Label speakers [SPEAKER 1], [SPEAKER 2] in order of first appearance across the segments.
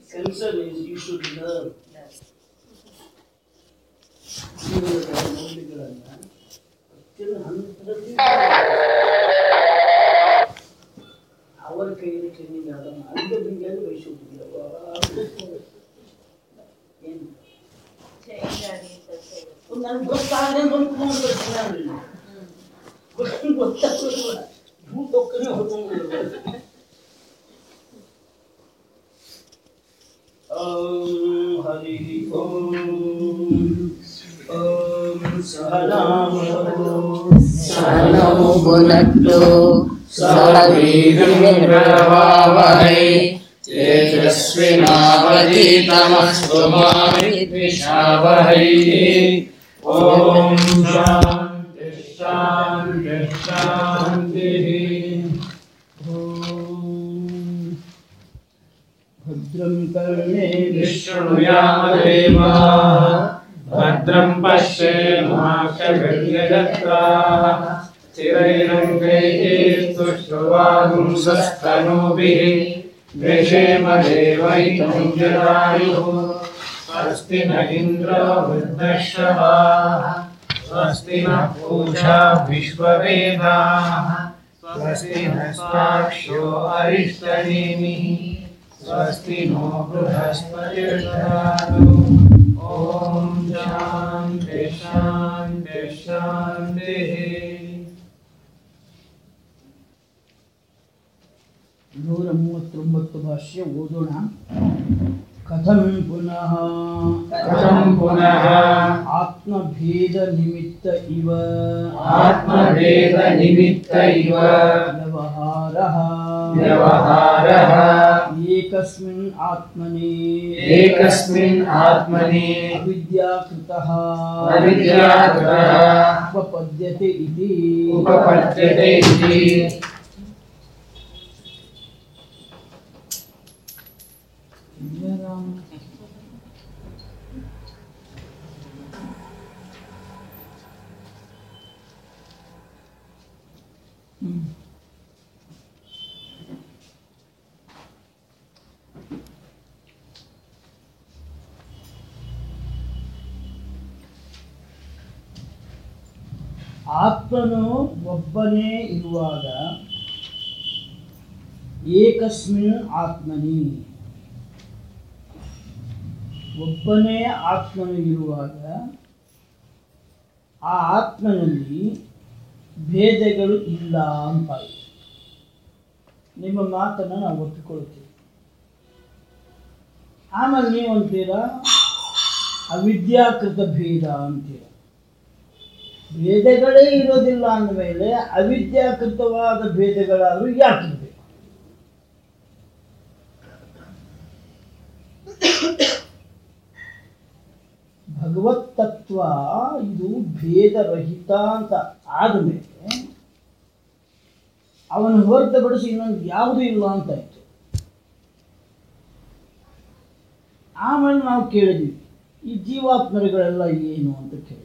[SPEAKER 1] concern is you should learn. ಜೀವನದ ಮೌಲ್ಯಗಳನ್ನ ಅತ್ಯಂತ ಹಂತದಲ್ಲಿ ಅವರ ಕೈಯಲ್ಲಿ ಟ್ರೈನಿಂಗ್ ಆದ ಅಲ್ಲಿಗೆ ಬಿಂಗಿಯಾಗಿ ಬಯಸುವುದಿಲ್ಲ ಏನು ನನಗೆ ಗೊತ್ತಾಗದೆ ಬಂದ್ಕೊಂಡು ಬರ್ತೀನಿ ನಾನು ಗೊತ್ತಾಗೋದಿಲ್ಲ ಭೂತೊಕ್ಕನೆ ಹೊತ್ಕೊಂಡು ॐ हरिः ॐ ॐ सहनावतु
[SPEAKER 2] सहनौ भुनक्तु सह वीर्यङ्करवावहै तेजस्विनावधीतमस्तु मा विद्विषावहै ॐ शान्ति शान्ति शान्तिः
[SPEAKER 1] भद्रं कर्णे
[SPEAKER 2] विष्णुयामदेवा भद्रं पश्येमाक्षभिर्यजत्राः चिरैरङ्गैः सुश्रुवागुंसस्तनूभिः व्यशेम देवैतं जरायुः स्वस्ति न इन्द्रो वृद्धश्रवाः स्वस्ति नः पूषा विश्ववेदाः स्वस्ति नस्ताक्ष्यो अरिष्टनेमिः स्वस्ति नो बृहस्पतिर्दधातु ॐ शान्ति शान्ति शान्तिः
[SPEAKER 1] ನೂರ ಮೂವತ್ತೊಂಬತ್ತು ಭಾಷ್ಯ ಓದೋಣ ಕಥಂ ಪುನಃ
[SPEAKER 2] कथं पुनः
[SPEAKER 1] ಆತ್ಮಭೇದ ನಿಮಿತ್ತ ಇವ
[SPEAKER 2] आत्मभेदनिमित्त इव
[SPEAKER 1] ವ್ಯವಹಾರಃ
[SPEAKER 2] व्यवहारः
[SPEAKER 1] ಏಕಸ್ಮಿನ್ ಆತ್ಮನೇ
[SPEAKER 2] एकस्मिन् आत्मनि
[SPEAKER 1] ಅವಿದ್ಯಾಕೃತಃ
[SPEAKER 2] अविद्याकृतः
[SPEAKER 1] ಉಪಪದ್ಯತೆ ಇತಿ
[SPEAKER 2] उपपद्यते इति
[SPEAKER 1] ಹ್ಮ್. ಆತ್ಮನು ಒಬ್ಬನೇ ಇರುವಾಗ ಏಕಸ್ಮಿನ್ ಆತ್ಮನಿ ಒಬ್ಬನೇ ಆತ್ಮನು ಇರುವಾಗ ಆ ಆತ್ಮನಲ್ಲಿ ಭೇದಗಳು ಇಲ್ಲ ಅಂತ ನಿಮ್ಮ ಮಾತನ್ನು ನಾವು ಒಪ್ಪಿಕೊಳ್ತೀವಿ ಆಮೇಲೆ ನೀವು ಅಂತೀರಾ ಅವಿದ್ಯಾಕೃತ ಭೇದ ಅಂತೀರ ಭೇದಗಳೇ ಇರೋದಿಲ್ಲ ಅಂದಮೇಲೆ ಅವಿದ್ಯಾಕೃತವಾದ ಭೇದಗಳಾದರೂ ಯಾಕಿರಬೇಕು ಭಗವತ್ ತತ್ವ ಇದು ಭೇದರಹಿತ ಅಂತ ಆದಮೇಲೆ ಅವನು ಹೊರತುಪಡಿಸಿ ಇನ್ನೊಂದು ಯಾವುದೂ ಇಲ್ಲ ಅಂತ ಆಯ್ತು ಆಮೇಲೆ ನಾವು ಕೇಳಿದ್ವಿ ಈ ಜೀವಾತ್ಮರುಗಳೆಲ್ಲ ಏನು ಅಂತ ಕೇಳಿದ್ವಿ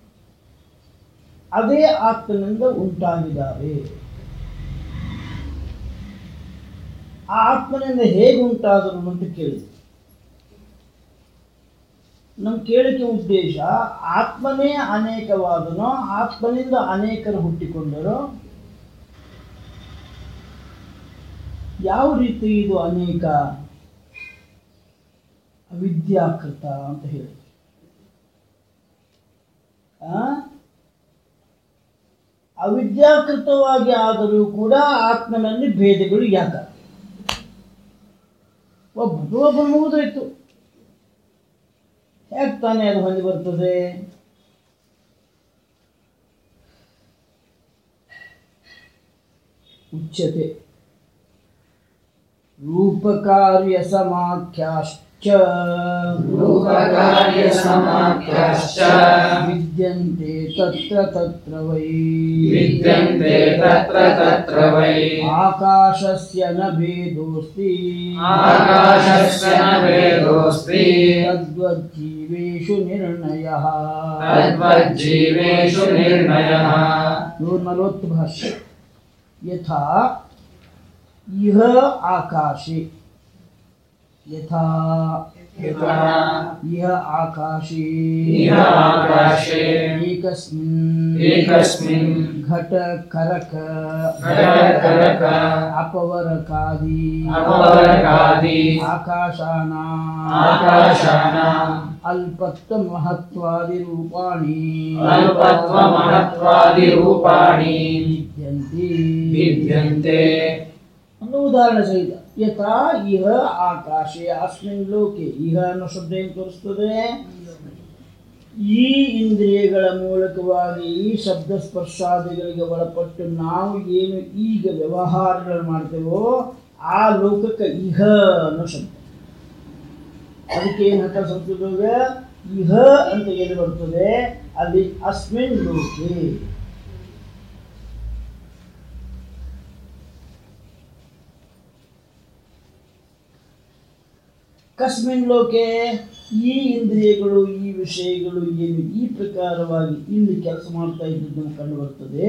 [SPEAKER 1] ಅದೇ ಆತ್ಮನಿಂದ ಉಂಟಾಗಿದ್ದಾವೆ ಆ ಆತ್ಮನಿಂದ ಹೇಗೆ ಉಂಟಾದರು ಅಂತ ಕೇಳಿದ್ವಿ ನಮ್ಮ ಕೇಳಿಕೆ ಉದ್ದೇಶ ಆತ್ಮನೇ ಅನೇಕವಾದನೋ ಆತ್ಮನಿಂದ ಅನೇಕರು ಹುಟ್ಟಿಕೊಂಡರೋ ಯಾವ ರೀತಿ ಇದು ಅನೇಕ ಅವಿದ್ಯಾಕೃತ ಅಂತ ಹೇಳಿ ಆ? ಅವಿದ್ಯಾಕೃತವಾಗಿ ಆದರೂ ಕೂಡ ಆತ್ಮನಲ್ಲಿ ಭೇದಗಳು ಯಾಕ ಒಬ್ಬರು ಒಬ್ಬರು ಮುಗಿದೋಯ್ತು ಹೇಗೆ ತಾನೇ ಅದು ಹೊಂದಿ ಬರ್ತದೆ ಉಚ್ಯತೆ ರೂಪಕಾರ್ಯ ಸಮಾಖ್ಯಾಶ್ಚ
[SPEAKER 2] रूपकार्यसमाख्याश्च
[SPEAKER 1] ವಿದ್ಯಂತೆ ತತ್ರ ತತ್ರ ವೈ
[SPEAKER 2] विद्यन्ते तत्र तत्र वै
[SPEAKER 1] ಆಕಾಶಸ್ಯ ನ ಭೇದೋಸ್ತಿ
[SPEAKER 2] आकाशस्य न भेदोऽस्ति
[SPEAKER 1] ತದ್ವಜ್ಜೀವೇಷು ನಿರ್ಣಯಃ
[SPEAKER 2] तद्वज्जीवेषु निर्णयः
[SPEAKER 1] ನೂರ ನಲವತ್ತು ಭಾಷ್ಯ ಯಥಾ ಇಹ ಆಕಾಶೆ ಯಥಾ
[SPEAKER 2] ಯಥಾ
[SPEAKER 1] ಇಹ ಆಕಾಶೇ
[SPEAKER 2] ಇಹ ಆಕಾಶೇ
[SPEAKER 1] ಏಕಸ್ಮಿನ್
[SPEAKER 2] ಏಕಸ್ಮಿನ್
[SPEAKER 1] ಘಟ ಕರಕ
[SPEAKER 2] ಘಟ ಕರಕ
[SPEAKER 1] ಅಪವರಕಾದಿ
[SPEAKER 2] ಅಪವರಕಾದಿ
[SPEAKER 1] ಆಕಾಶಾನ
[SPEAKER 2] ಆಕಾಶಾನಾಂ
[SPEAKER 1] ಅಲ್ಪತ್ವ ಮಹತ್ವಾದಿ ರೂಪಾಣಿ
[SPEAKER 2] ಅಲ್ಪತ್ವ ಮಹತ್ವಾದಿ ರೂಪಾಣಿ
[SPEAKER 1] ವಿದ್ಯಂತೆ
[SPEAKER 2] ವಿದ್ಯಂತೆ
[SPEAKER 1] ಒಂದು ಉದಾಹರಣೆ ಸಹಿತ ಯಥಾ ಇಹ ಆಕಾಶೆ ಅಸ್ಮಿನ್ ಲೋಕೆ ಇಹ ಅನ್ನೋ ಶಬ್ದ ಏನು ತೋರಿಸ್ತದೆ ಈ ಇಂದ್ರಿಯಗಳ ಮೂಲಕವಾಗಿ ಈ ಶಬ್ದ ಸ್ಪರ್ಶಾದಿಗಳಿಗೆ ಒಳಪಟ್ಟು ನಾವು ಏನು ಈಗ ವ್ಯವಹಾರಗಳನ್ನು ಮಾಡ್ತೇವೋ ಆ ಲೋಕಕ್ಕೆ ಇಹ ಅನ್ನೋ ಶಬ್ದ ಅದಕ್ಕೆ ಏನು ಹೇಳ್ತಾ ಸಂಸ್ಕೃತದಾಗ ಇಹ ಅಂತ ಏನು ಬರ್ತದೆ ಅಲ್ಲಿ ಅಸ್ಮಿನ್ ಲೋಕೆ ಕಸ್ಮಿನ್ ಲೋಕೆ ಈ ಇಂದ್ರಿಯಗಳು ಈ ವಿಷಯಗಳು ಏನು ಈ ಪ್ರಕಾರವಾಗಿ ಇಲ್ಲಿ ಕೆಲಸ ಮಾಡ್ತಾ ಇದ್ದದ್ದು ಕಂಡು ಬರ್ತದೆ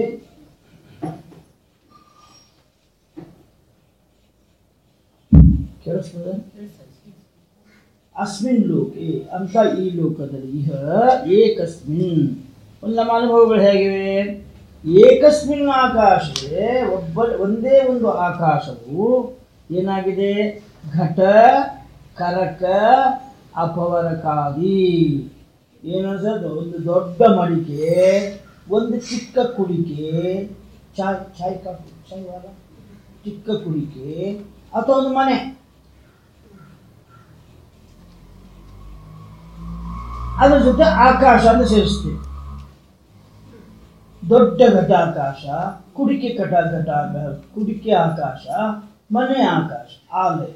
[SPEAKER 1] ಕೇಳಿಸ್ತದೆ ಅಸ್ಮಿನ್ ಲೋಕೆ ಅಂತ ಈ ಲೋಕದಲ್ಲಿ ಇಹ ಏಕಸ್ಮಿನ್ ಒಂದು ನಮ್ಮ ಅನುಭವಗಳು ಹೇಗಿವೆ ಏಕಸ್ಮಿನ್ ಆಕಾಶವೇ ಒಬ್ಬ ಒಂದೇ ಒಂದು ಆಕಾಶವು ಏನಾಗಿದೆ ಘಟ ಕರಕ ಅಪವರಕಾದಿ ಏನು ಅನ್ಸೋದು ಒಂದು ದೊಡ್ಡ ಮಡಿಕೆ ಒಂದು ಚಿಕ್ಕ ಕುಡಿಕೆ ಚಾಯ್ ಚಾಯ್ ಕಾಫಿ ಚಾಯ್ ವಾಲ ಚಿಕ್ಕ ಕುಡಿಕೆ ಅಥವಾ ಒಂದು ಮನೆ ಅದ್ರ ಜೊತೆ ಆಕಾಶ ಅಂತ ಸೇರಿಸ್ತೀವಿ ದೊಡ್ಡ ಘಟ ಆಕಾಶ ಕುಡಿಕೆ ಕಟ ಘಟ ಆಕಾಶ ಕುಡಿಕೆ ಆಕಾಶ ಮನೆ ಆಕಾಶ ಆಲೆ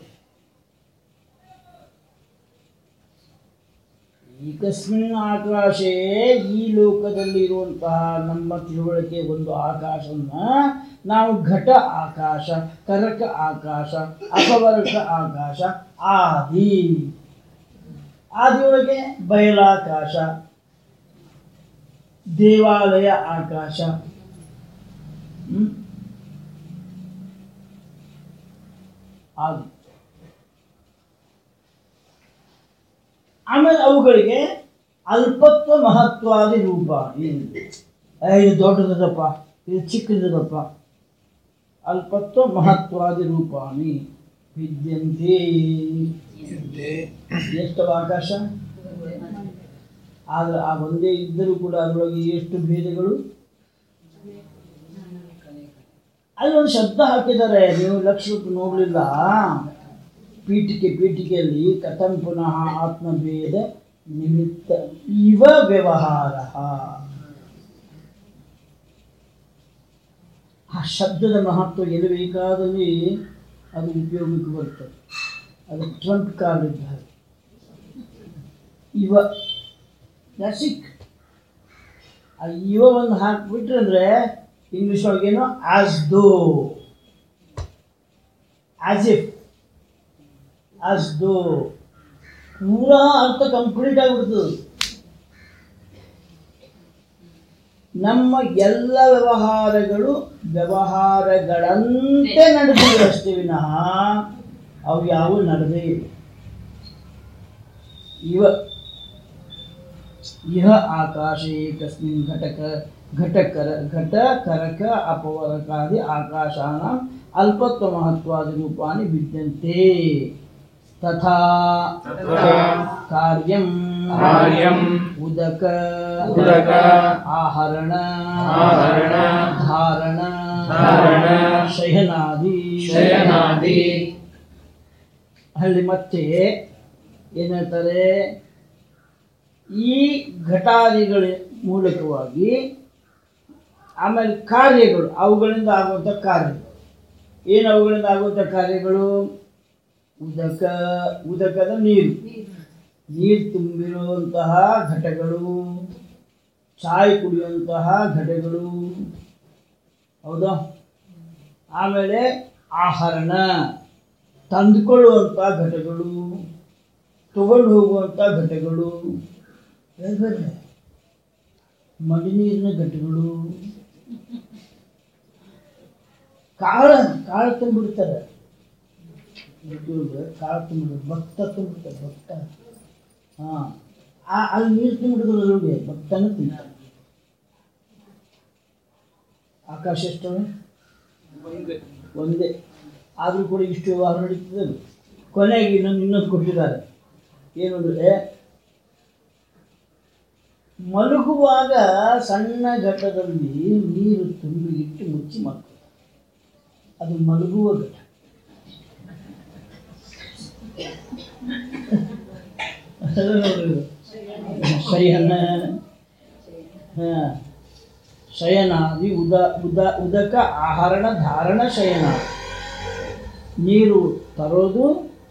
[SPEAKER 1] ಏಕಸ್ಮಿನ್ ಆಕಾಶೇ ಈ ಲೋಕದಲ್ಲಿ ಇರುವಂತಹ ನಮ್ಮ ತಿಳುವಳಿಕೆ ಒಂದು ಆಕಾಶವನ್ನ ನಾವು ಘಟ ಆಕಾಶ ಕರಕ ಆಕಾಶ ಅಪವರಕ ಆಕಾಶ ಆದಿ ಆದಿಯೊಳಗೆ ಬಯಲಾಕಾಶ ದೇವಾಲಯ ಆಕಾಶ ಹ್ಮ್? ಆದಿ ಆಮೇಲೆ ಅವುಗಳಿಗೆ ಅಲ್ಪತ್ವ ಮಹತ್ವಾದಿ ರೂಪ ಏನು ಏ, ಇದು ದೊಡ್ಡದಪ್ಪ ಇದು ಚಿಕ್ಕದಪ್ಪ ಅಲ್ಪತ್ವ ಮಹತ್ವಾದಿ ರೂಪಾಣಿ ವಿದ್ಯಂತೆ ಎಷ್ಟು ಆಕಾಶ ಆದ್ರೆ ಆ ಒಂದೇ ಇದ್ದರೂ ಕೂಡ ಅದರೊಳಗೆ ಎಷ್ಟು ಭೇದಗಳು ಅಲ್ಲಿ ಒಂದು ಶಬ್ದ ಹಾಕಿದ್ದಾರೆ ನೀವು ಲಕ್ಷ ಹೊತ್ತು ನೋಡಲಿಲ್ಲ ಪೀಠಿಕೆ ಪೀಠಿಕೆಯಲ್ಲಿ ಕಥಂ ಪುನಃ ಆತ್ಮಭೇದ ನಿಮಿತ್ತ ಇವ ವ್ಯವಹಾರ ಆ ಶಬ್ದದ ಮಹತ್ವ ಎಲ್ಲಿ ಬೇಕಾದಲ್ಲಿ ಅದು ಉಪಯೋಗಕ್ಕೆ ಬರ್ತದೆ ಅದು ಟ್ರಂಪ್ ಕಾರ್ಡ್ ಇದ್ದ ಹಾಗೆ ಇವ ಕ್ಲಾಸಿಕ್ ಆ ಇವ ಒಂದು ಹಾಕ್ಬಿಟ್ರೆ ಅಂದರೆ ಇಂಗ್ಲೀಷ್ ಒಳಗೇನು as though as if as though ಪೂರಾ ಅರ್ಥ ಕಂಪ್ಲೀಟ್ ಆಗಿಬಿಡ್ತದೆ ನಮ್ಮ ಎಲ್ಲ ವ್ಯವಹಾರಗಳು ವ್ಯವಹಾರಗಳಂತೆ ನಡೆದಿವೆ ಅಷ್ಟೇ ವಿನಃ ಅವು ಯಾವ ನಡೆದೇ ಇಲ್ಲ ಇವ ಇಹ ಆಕಾಶೇ ಕಸ್ಮಿನ್ ಘಟಕ ಘಟಕರ ಘಟ ಕರಕ ಅಪವರಕಾದಿ ಆಕಾಶಾನ ಅಲ್ಪತ್ವ ಮಹತ್ವಾದಿ ರೂಪಾಣಿ ವಿದ್ಯಂತೆ ತಥಾ
[SPEAKER 2] ತಥಾ
[SPEAKER 1] ಕಾರ್ಯಂ
[SPEAKER 2] ಕಾರ್ಯಂ
[SPEAKER 1] ಉದಕ
[SPEAKER 2] ಉದಕ
[SPEAKER 1] ಆಹರಣ
[SPEAKER 2] ಆಹರಣ
[SPEAKER 1] ಧಾರಣ
[SPEAKER 2] ಧಾರಣ
[SPEAKER 1] ಶಯನಾದಿ
[SPEAKER 2] ಶಯನಾದಿ
[SPEAKER 1] ಅಲ್ಲಿ ಮತ್ತೆ ಏನು ಹೇಳ್ತಾರೆ ಈ ಘಟಾದಿಗಳ ಮೂಲಕವಾಗಿ ಆಮೇಲೆ ಕಾರ್ಯಗಳು ಅವುಗಳಿಂದ ಆಗುವಂಥ ಕಾರ್ಯಗಳು ಏನು ಅವುಗಳಿಂದ ಆಗುವಂಥ ಕಾರ್ಯಗಳು ಉದಕ ಉದಕದ ನೀರು ನೀರು ತುಂಬಿರುವಂತಹ ಘಟಗಳು ಚಾಯ್ ಕುಡಿಯುವಂತಹ ಘಟಗಳು ಹೌದಾ ಆಮೇಲೆ ಆಹರಣ ತಂದುಕೊಳ್ಳುವಂಥ ಘಟಗಳು ತಗೊಂಡು ಹೋಗುವಂಥ ಘಟಗಳು ಬೇರೆ ಬೇರೆ ಮಡಿ ನೀರಿನ ಘಟಗಳು ಕಾಳ ಕಾಳು ತಂದುಬಿಡ್ತಾರೆ ಇವ್ರಿಗೆ ಕಾಳು ತುಂಬಿದ್ರು ಭತ್ತ ತುಂಬಿಡ್ತಾರೆ ಭತ್ತ ಹಾಂ ಅಲ್ಲಿ ನೀರು ತುಂಬಿಡಿದ್ರು ಅದ್ರೊಳಗೆ ಭತ್ತನ ತಿಂತಾರೆ ಆಕಾಶ ಎಷ್ಟು ಒಂದೇ ಆದರೂ ಕೂಡ ಇಷ್ಟು ವ್ಯವಹಾರ ನಡೀತದೆ ಅದು. ಕೊನೆಗೆ ಇನ್ನೊಂದು ಇನ್ನೊಂದು ಕೊಟ್ಟಿದ್ದಾರೆ ಏನು ಅಂದರೆ ಮಲಗುವಾಗ ಸಣ್ಣ ಘಟ್ಟದಲ್ಲಿ ನೀರು ತುಂಬಿ ಇಟ್ಟು ಮುಚ್ಚಿ ಮಕ್ಕಳು ಅದು ಮಲಗುವ ಘಟ ಅದು ನೋಡ್ರಿ. ಶಯನ ಹಾ ಶಯನಾದಿ ಉದ ಉದ ಉದಕ ಆಹರಣ ಧಾರಣ ಶಯನ ನೀರು ತರೋದು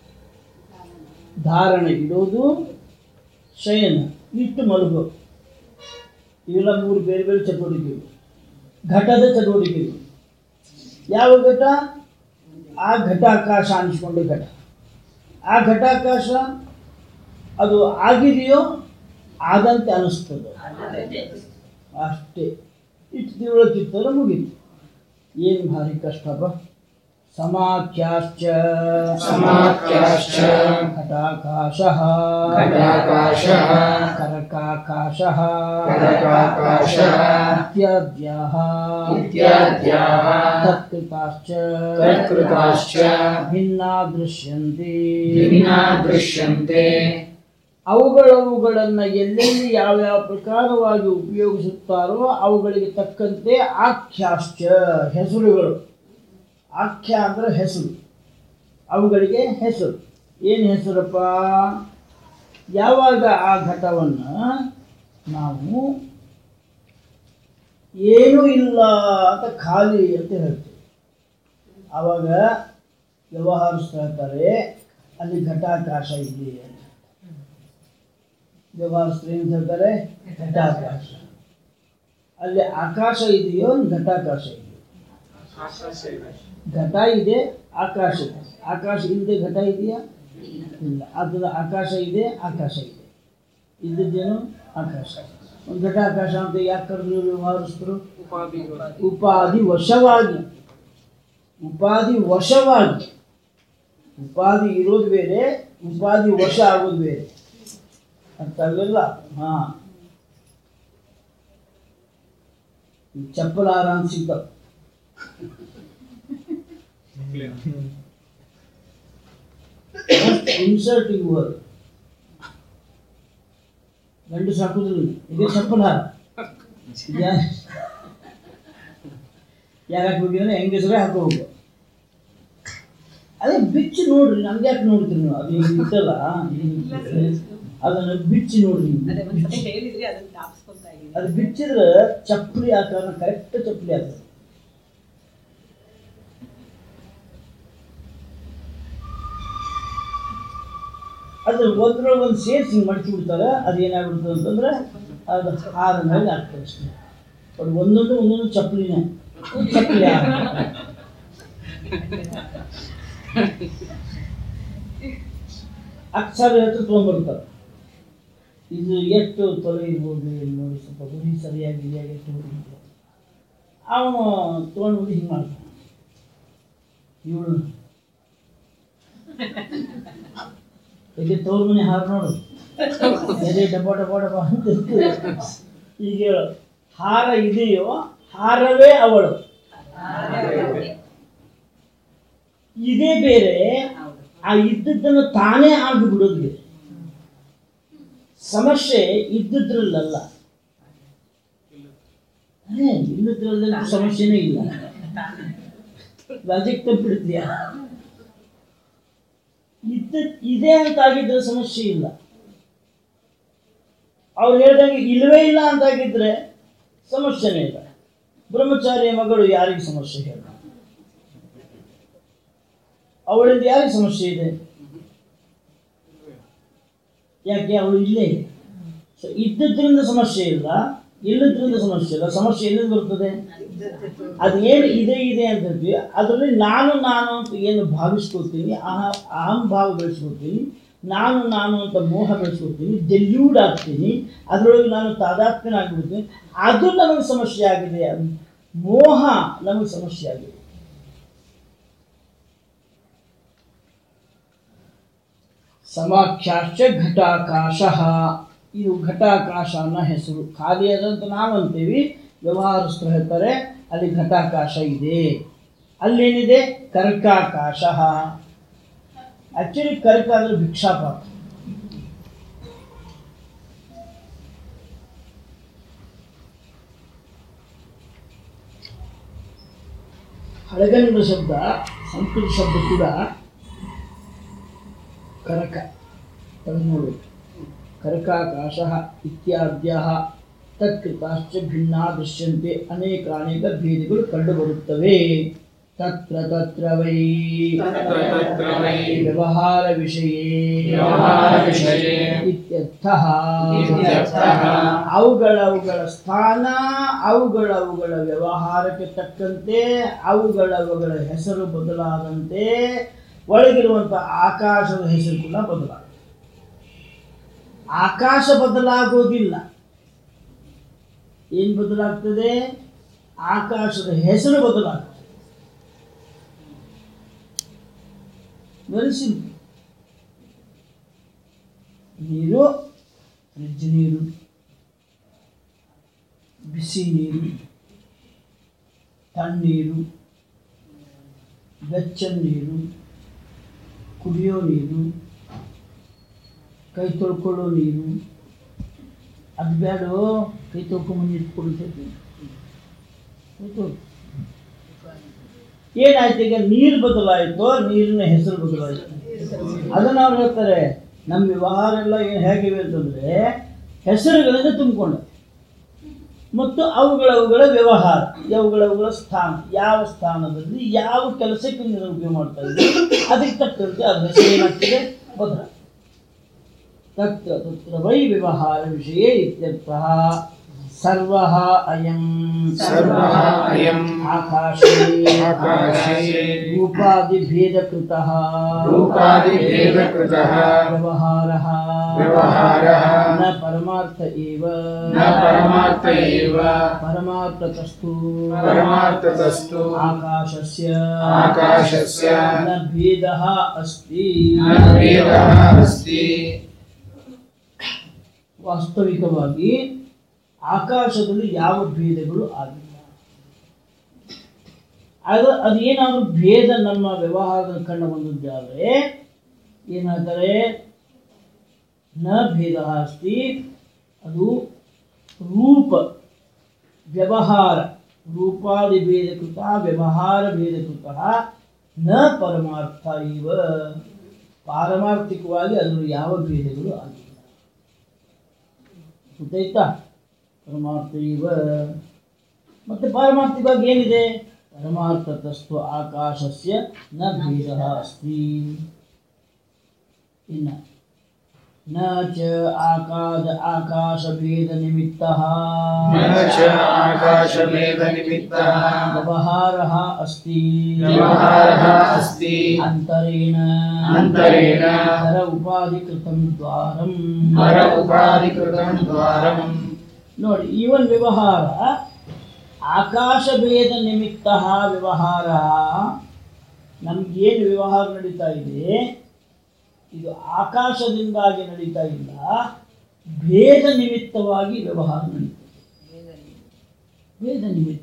[SPEAKER 1] ಧಾರಣ ಇಡೋದು ಶಯನ ಇಟ್ಟು ಮಲಗು ಇವೆಲ್ಲ ಮೂರು ಬೇರೆ ಬೇರೆ ಚಟುವಟಿಕೆಗಳು ಘಟದ ಚಟುವಟಿಕೆಗಳು ಯಾವ ಘಟ ಆ ಘಟಾಕಾಶ ಅನಿಸ್ಕೊಂಡು ಘಟ ಆ ಘಟಾಕಾಶ ಅದು ಆಗಿದೆಯೋ ಆದಂತೆ ಅನಿಸ್ತದೆ ಅಷ್ಟೇ ಇಷ್ಟು ತಿಳುವಳಿಕಿತ್ತಂದ್ರೆ ಮುಗೀತು ಏನು ಭಾರಿ ಕಷ್ಟಪ್ಪ ಸಮಾಖ್ಯಾಶ್ಚ
[SPEAKER 2] ಸಮಾಖ್ಯಾಶ್ಚ
[SPEAKER 1] ಘಟಾಕಾಶಃ
[SPEAKER 2] ಘಟಾಕಾಶಃ
[SPEAKER 1] ಕರಕಾಕಾಶಃ
[SPEAKER 2] ಕರಕಾಕಾಶಃ
[SPEAKER 1] ಇತ್ಯಾದ್ಯಾः
[SPEAKER 2] ಇತ್ಯಾದ್ಯಾः
[SPEAKER 1] ತತ್ಕೃತಾಶ್ಚ
[SPEAKER 2] ತತ್ಕೃತಾಶ್ಚ
[SPEAKER 1] ಭಿನ್ನಾ ದೃಶ್ಯಂತೆ
[SPEAKER 2] ಭಿನ್ನಾ ದೃಶ್ಯಂತೆ
[SPEAKER 1] ಅವುಗಳವುಗಳನ್ನು ಎಲ್ಲೆಲ್ಲಿ ಯಾವ್ಯಾವ ಪ್ರಕಾರವಾಗಿ ಉಪಯೋಗಿಸುತ್ತಾರೋ ಅವುಗಳಿಗೆ ತಕ್ಕಂತೆ ಆಖ್ಯಾಶ್ಚ ಹೆಸರುಗಳು ಆಖ್ಯ ಅಂದರೆ ಹೆಸರು ಅವುಗಳಿಗೆ ಹೆಸರು ಏನು ಹೆಸರಪ್ಪ ಯಾವಾಗ ಆ ಘಟವನ್ನು ನಾವು ಏನೂ ಇಲ್ಲ ಅಂತ ಖಾಲಿ ಅಂತ ಹೇಳ್ತೀವಿ ಆವಾಗ ವ್ಯವಹರಿಸ್ತಾ ಇರ್ತಾರೆ ಅಲ್ಲಿ ಘಟಾಕಾಶ ಇದೆ ಅಂತ ವ್ಯವಹರಿಸ್ತಾರೆ ಏನು ಹೇಳ್ತಾರೆ ಘಟಾಕಾಶ ಅಲ್ಲಿ ಆಕಾಶ ಇದೆಯೋ ಘಟಾಕಾಶ ಇದೆಯೋ ಘಟ ಇದೆ ಆಕಾಶ ಇದೆ ಆಕಾಶ ಇಲ್ಲದೆ ಘಟ ಇದೆಯಾ ಇಲ್ಲ ಅದರ ಆಕಾಶ ಇದೆ ಆಕಾಶ ಇದೆ ಇದ್ದದ್ದೇನು ಆಕಾಶ ಒಂದು ಘಟಾಕಾಶ ಅಂತ ಯಾಕೆ ಕರೆದ್ರು ವ್ಯವಹರಿಸಿದ್ರು ಉಪಾಧಿ ವಶವಾಗಿ ಉಪಾಧಿ ವಶವಾಗಿ ಉಪಾಧಿ ಇರೋದು ಬೇರೆ ಉಪಾಧಿ ವಶ ಆಗೋದು ಬೇರೆ ಅರ್ಥ ಆಗಲಿಲ್ಲ ಹಾ ಈ ಚಪ್ಪಲ ಆರಾಮ್ ಸಿಗ್ತಾವ ಇನ್ಸರ್ಟಿಂಗ್ ವರ್ಡ್ ಗಂಡು ಸಾಕುದಿಲ್ಲ ಇದೇ ಚಪ್ಪಲ ಯಾರು ಹಾಕ್ಬೇಕಂದ್ರೆ ಹೆಂಗಸರೇ ಹಾಕೋಬೇಕು ಅದೇ ಬಿಚ್ಚಿ ನೋಡ್ರಿ ನಮ್ಗೆ ಯಾಕೆ ನೋಡ್ತೀರಿ ನೀವು ಅದು ಹಿಂಗ್ ಇತ್ತಲ್ಲ ಅದನ್ನ ಬಿಚ್ಚಿ ನೋಡ್ರಿ ನೀವು.
[SPEAKER 3] ಅದೇ ಒಂದ್ಸತಿ ಹೇಳಿದ್ರಿ ಅದನ್ನ ಜ್ಞಾಪಿಸ್ಕೊಂತ ಇದೀನಿ
[SPEAKER 1] ಅದು ಬಿಚ್ಚಿದ್ರೆ ಚಪ್ಪಲಿ ಆಕಾರ ಕರೆಕ್ಟ್ ಚಪ್ಪಲಿ ಆಗ್ತದೆ ಅದು ಒಂದ್ರೊಳಗೆ ಒಂದು ಸೇರಿಸಿ ಹಿಂಗೆ ಮಡಚಿ ಬಿಡ್ತಾರೆ ಅದು ಏನಾಗ್ಬಿಡ್ತದೆ ಅಂತಂದ್ರೆ ಅದು ಹಾರ ಮೇಲೆ ಆಗ್ತದೆ ಅಷ್ಟೇ ಬಟ್ ಒಂದೊಂದು ಒಂದೊಂದು ಚಪ್ಪಲಿನೇ ಚಪ್ಪಲಿ ಹಾರ ಅಕ್ಷರ ಹತ್ರ ತೊಗೊಂಡ್ಬರ್ತಾರೆ ಇದು ಎಷ್ಟು ತೊಲೆ ಇರ್ಬೋದು ಇಲ್ಲಿ ನೋಡಿ ಸ್ವಲ್ಪ ಗುರಿ ಸರಿಯಾಗಿ ಇಲ್ಲಿಯಾಗಿ ಎಷ್ಟು ಗುರಿ ಇದೆ ಅವನು ತೊಗೊಂಡು ಹಿಂಗೆ ಮಾಡ್ತಾನೆ ಇವಳು ಇಲ್ಲಿ ತೋರ್ ಮನೆ ಹಾರು ನೋಡು ಎದೆ ಡಬ್ಬ ಡಬ್ಬ ಡಬ್ಬ ಅಂತ ಇರ್ತದೆ. ಈಗ ಹೇಳು ಹಾರ ಇದೆಯೋ ಹಾರವೇ ಅವಳು ಇದೇ ಬೇರೆ ಆ ಇದ್ದದ್ದನ್ನು ತಾನೇ ಆಗಿ ಬಿಡೋದು ಬೇರೆ ಸಮಸ್ಯೆ ಇದ್ದಿದ್ರಲ್ಲಲ್ಲ ಅದೇ ಇಲ್ಲದ್ರಲ್ಲಿ ಸಮಸ್ಯೆನೇ ಇಲ್ಲ ಲಾಜಿಕ್ ತಪ್ಪಿಡ್ತೀಯ ಇದ್ದ ಇದೆ ಅಂತ ಆಗಿದ್ರೆ ಸಮಸ್ಯೆ ಇಲ್ಲ ಅವ್ರು ಹೇಳ್ದಂಗೆ ಇಲ್ಲವೇ ಇಲ್ಲ ಅಂತ ಆಗಿದ್ರೆ ಸಮಸ್ಯೆನೇ ಇಲ್ಲ ಬ್ರಹ್ಮಚಾರಿಯ ಮಗಳು ಯಾರಿಗೆ ಸಮಸ್ಯೆ ಹೇಳ ಅವಳಿಂದ ಯಾರಿಗೆ ಸಮಸ್ಯೆ ಇದೆ ಯಾಕೆ ಅವಳು ಇಲ್ಲೇ ಇದೆ ಸೊ ಇದ್ದದ್ರಿಂದ ಸಮಸ್ಯೆ ಇಲ್ಲ ಇಲ್ಲದ್ರಿಂದ ಸಮಸ್ಯೆ ಇಲ್ಲ ಸಮಸ್ಯೆ ಎಲ್ಲಿಂದ ಬರ್ತದೆ ಅದು ಏನು ಇದೆ ಇದೆ ಅಂತ ಹೇಳ್ತೀವಿ ಅದರಲ್ಲಿ ನಾನು ನಾನು ಅಂತ ಏನು ಭಾವಿಸ್ಕೊಳ್ತೀನಿ ಅಹ ಅಹಂ ಭಾವ ಬೆಳೆಸ್ಕೊಳ್ತೀನಿ ನಾನು ನಾನು ಅಂತ ಮೋಹ ಬೆಳೆಸ್ಕೊಳ್ತೀನಿ ಡೆಲ್ಯೂಡ್ ಆಗ್ತೀನಿ ಅದರೊಳಗೆ ನಾನು ತಾದಾತ್ಮ್ಯನಾಗ್ಬಿಡ್ತೀನಿ ಅದು ನಮಗೆ ಸಮಸ್ಯೆ ಆಗಿದೆ ಅದು ಮೋಹ ನಮಗೆ ಸಮಸ್ಯೆ ಆಗಿದೆ ಸಮಾಖ್ಯಾಶ್ಚ ಘಟಾಕಾಶ ಇದು ಘಟಾಕಾಶ ಅನ್ನೋ ಹೆಸರು ಖಾಲಿ ಅದಂತ ನಾವು ಅಂತೀವಿ ವ್ಯವಹಾರಸ್ಥರು ಹೇಳ್ತಾರೆ ಅಲ್ಲಿ ಘಟಾಕಾಶ ಇದೆ ಅಲ್ಲೇನಿದೆ ಕರ್ಕಾಕಾಶ ಆಕ್ಚುಲಿ ಕರ್ಕ ಅಂದ್ರೆ ಭಿಕ್ಷಾಪಾತ್ರ ಹಳಗನ್ನಡ ಶಬ್ದ ಸಂಸ್ಕೃತ ಶಬ್ದ ಕೂಡ ಕರಕ ತೆಗೆದು ನೋಡಬೇಕು ಕರಕಾಕಾಶ ಇತ್ಯಾದ್ಯ ತತ್ಕೃತಾಶ್ಚ ಭಿನ್ನ ದೃಶ್ಯಂತೆ ಅನೇಕ ಅನೇಕ ಭೇದಗಳು ಕಂಡುಬರುತ್ತವೆ ತತ್ರ ತತ್ರ ವೈ
[SPEAKER 2] ತತ್ರ ತತ್ರ ವೈ
[SPEAKER 1] ವ್ಯವಹಾರ ವಿಷಯೇ
[SPEAKER 2] ವ್ಯವಹಾರವಿಷಯೇ
[SPEAKER 1] ಇತ್ಯರ್ಥಃ
[SPEAKER 2] ಇತ್ಯರ್ಥಃ.
[SPEAKER 1] ಅವುಗಳವುಗಳ ಸ್ಥಾನ ಅವುಗಳವುಗಳ ವ್ಯವಹಾರಕ್ಕೆ ತಕ್ಕಂತೆ ಅವುಗಳವುಗಳ ಹೆಸರು ಬದಲಾದಂತೆ ಒಳಗಿರುವಂಥ ಆಕಾಶದ ಹೆಸರು ಕೂಡ ಬದಲಾಗುತ್ತೆ ಆಕಾಶ ಬದಲಾಗೋದಿಲ್ಲ ಏನು ಬದಲಾಗ್ತದೆ ಆಕಾಶದ ಹೆಸರು ಬದಲಾಗ್ತದೆ ವೆರಿ ಸಿಂಪಲ್ ನೀರು ಫ್ರಿಜ್ ನೀರು ಬಿಸಿ ನೀರು ತಣ್ಣೀರು ಬೆಚ್ಚನ ನೀರು ಕುಡಿಯೋ ನೀರು ಕೈ ತೊಳ್ಕೊಳ್ಳೋ ನೀರು ಅದು ಬೇಡ ಕೈ ತೊಳ್ಕೊಂಬ ನೀರು ಕುಡಿತೈತಿ ಕೈ ತೊಳ್ ಏನಾಯ್ತು ಈಗ ನೀರು ಬದಲಾಯಿತು ನೀರಿನ ಹೆಸರು ಬದಲಾಯಿತು ಅದನ್ನ ಅವ್ರು ಹೇಳ್ತಾರೆ ನಮ್ಮ ವ್ಯವಹಾರ ಎಲ್ಲ ಏನು ಹೇಗಿವೆ ಅಂತಂದ್ರೆ ಹೆಸರುಗಳಿಂದ ತುಂಬಿಕೊಂಡ ಮತ್ತು ಅವುಗಳವುಗಳ ವ್ಯವಹಾರ ಅವುಗಳವುಗಳ ಸ್ಥಾನ ಯಾವ ಸ್ಥಾನದಲ್ಲಿ ಯಾವ ಕೆಲಸಕ್ಕೆ ನೀವು ಉಪಯೋಗ ಮಾಡ್ತಾ ಇದ್ದೀವಿ ಅದಕ್ಕೆ ತಕ್ಕಂತೆ ಅದ್ರ ಹೆಸರು ಏನಾಗ್ತದೆ ಬದಲ ತತ್ರ ತತ್ರ ವೈ ವ್ಯವಹಾರ ವಿಷಯ ಇತ್ಯರ್ಥಃ ಸರ್ವಃ ಅಯಂ
[SPEAKER 2] ಸರ್ವಃ ಅಯಂ
[SPEAKER 1] ಆಕಾಶೇ
[SPEAKER 2] ಆಕಾಶೇ
[SPEAKER 1] ರೂಪಾದಿಭೇದಕೃತಃ
[SPEAKER 2] ರೂಪಾದಿಭೇದಕೃತಃ
[SPEAKER 1] ವ್ಯವಹಾರः
[SPEAKER 2] ವ್ಯವಹಾರः
[SPEAKER 1] न परमार्थ एव
[SPEAKER 2] न परमार्थ एव
[SPEAKER 1] परमार्थतस्तु
[SPEAKER 2] परमार्थतस्तु
[SPEAKER 1] आकाशस्य
[SPEAKER 2] आकाशस्य
[SPEAKER 1] न भेदः अस्ति
[SPEAKER 2] न भेदः अस्ति
[SPEAKER 1] ವಾಸ್ತವಿಕವಾಗಿ ಆಕಾಶದಲ್ಲಿ ಯಾವ ಭೇದಗಳು ಆಗಿಲ್ಲ ಅದು ಅದೇನಾದರೂ ಭೇದ ನಮ್ಮ ವ್ಯವಹಾರದ ಕಂಡು ಬಂದದ್ದಾದರೆ ಏನಾದರೆ ನ ಭೇದ ಅಸ್ತಿ ಅದು ರೂಪ ವ್ಯವಹಾರ ರೂಪಾದಿ ಭೇದಕೃತ ವ್ಯವಹಾರ ಭೇದಕೃತ ನ ಪರಮಾರ್ಥ ಇವ ಪಾರಮಾರ್ಥಿಕವಾಗಿ ಅದರಲ್ಲಿ ಯಾವ ಭೇದಗಳು ಆಗಿಲ್ಲ ಗೊತ್ತಾಯ್ತಾ ಪರಮಾರ್ಥ ಇವ ಮತ್ತೆ ಪಾರಮಾರ್ಥಿಕವಾಗಿ ಏನಿದೆ ಪರಮಾರ್ಥತಸ್ತು ಆಕಾಶಸ್ಯ ನ ಭೇದ ಅಸ್ತಿ ಇನ್ನ ನ ಚ ಆಕಾಶ ಆಕಾಶ ಭೇದ ನಿಮಿತ್ತ
[SPEAKER 2] न च आकाशभेदनिमित्तः
[SPEAKER 1] ವ್ಯವಹಾರः अस्ति
[SPEAKER 2] व्यवहारः अस्ति
[SPEAKER 1] ಅಂತರೇಣ
[SPEAKER 2] अन्तरेण
[SPEAKER 1] ಪರ ಉಪಾಧಿಕೃತಂ ದ್ವಾರಂ
[SPEAKER 2] पर उपाधिकृतं द्वारम्
[SPEAKER 1] ನೋಡಿ ಈ ಒಂದು ವ್ಯವಹಾರ ಆಕಾಶ ಭೇದ ನಿಮಿತ್ತ ವ್ಯವಹಾರ ನಮ್ಗೇನು ವ್ಯವಹಾರ ನಡೀತಾ ಇದೆ ಇದು ಆಕಾಶದಿಂದಾಗಿ ನಡೀತಾ ಇಲ್ಲ ಭೇದ ನಿಮಿತ್ತವಾಗಿ ವ್ಯವಹಾರ ನಡೀತದೆ ಭೇದ ನಿಮಿತ್ತ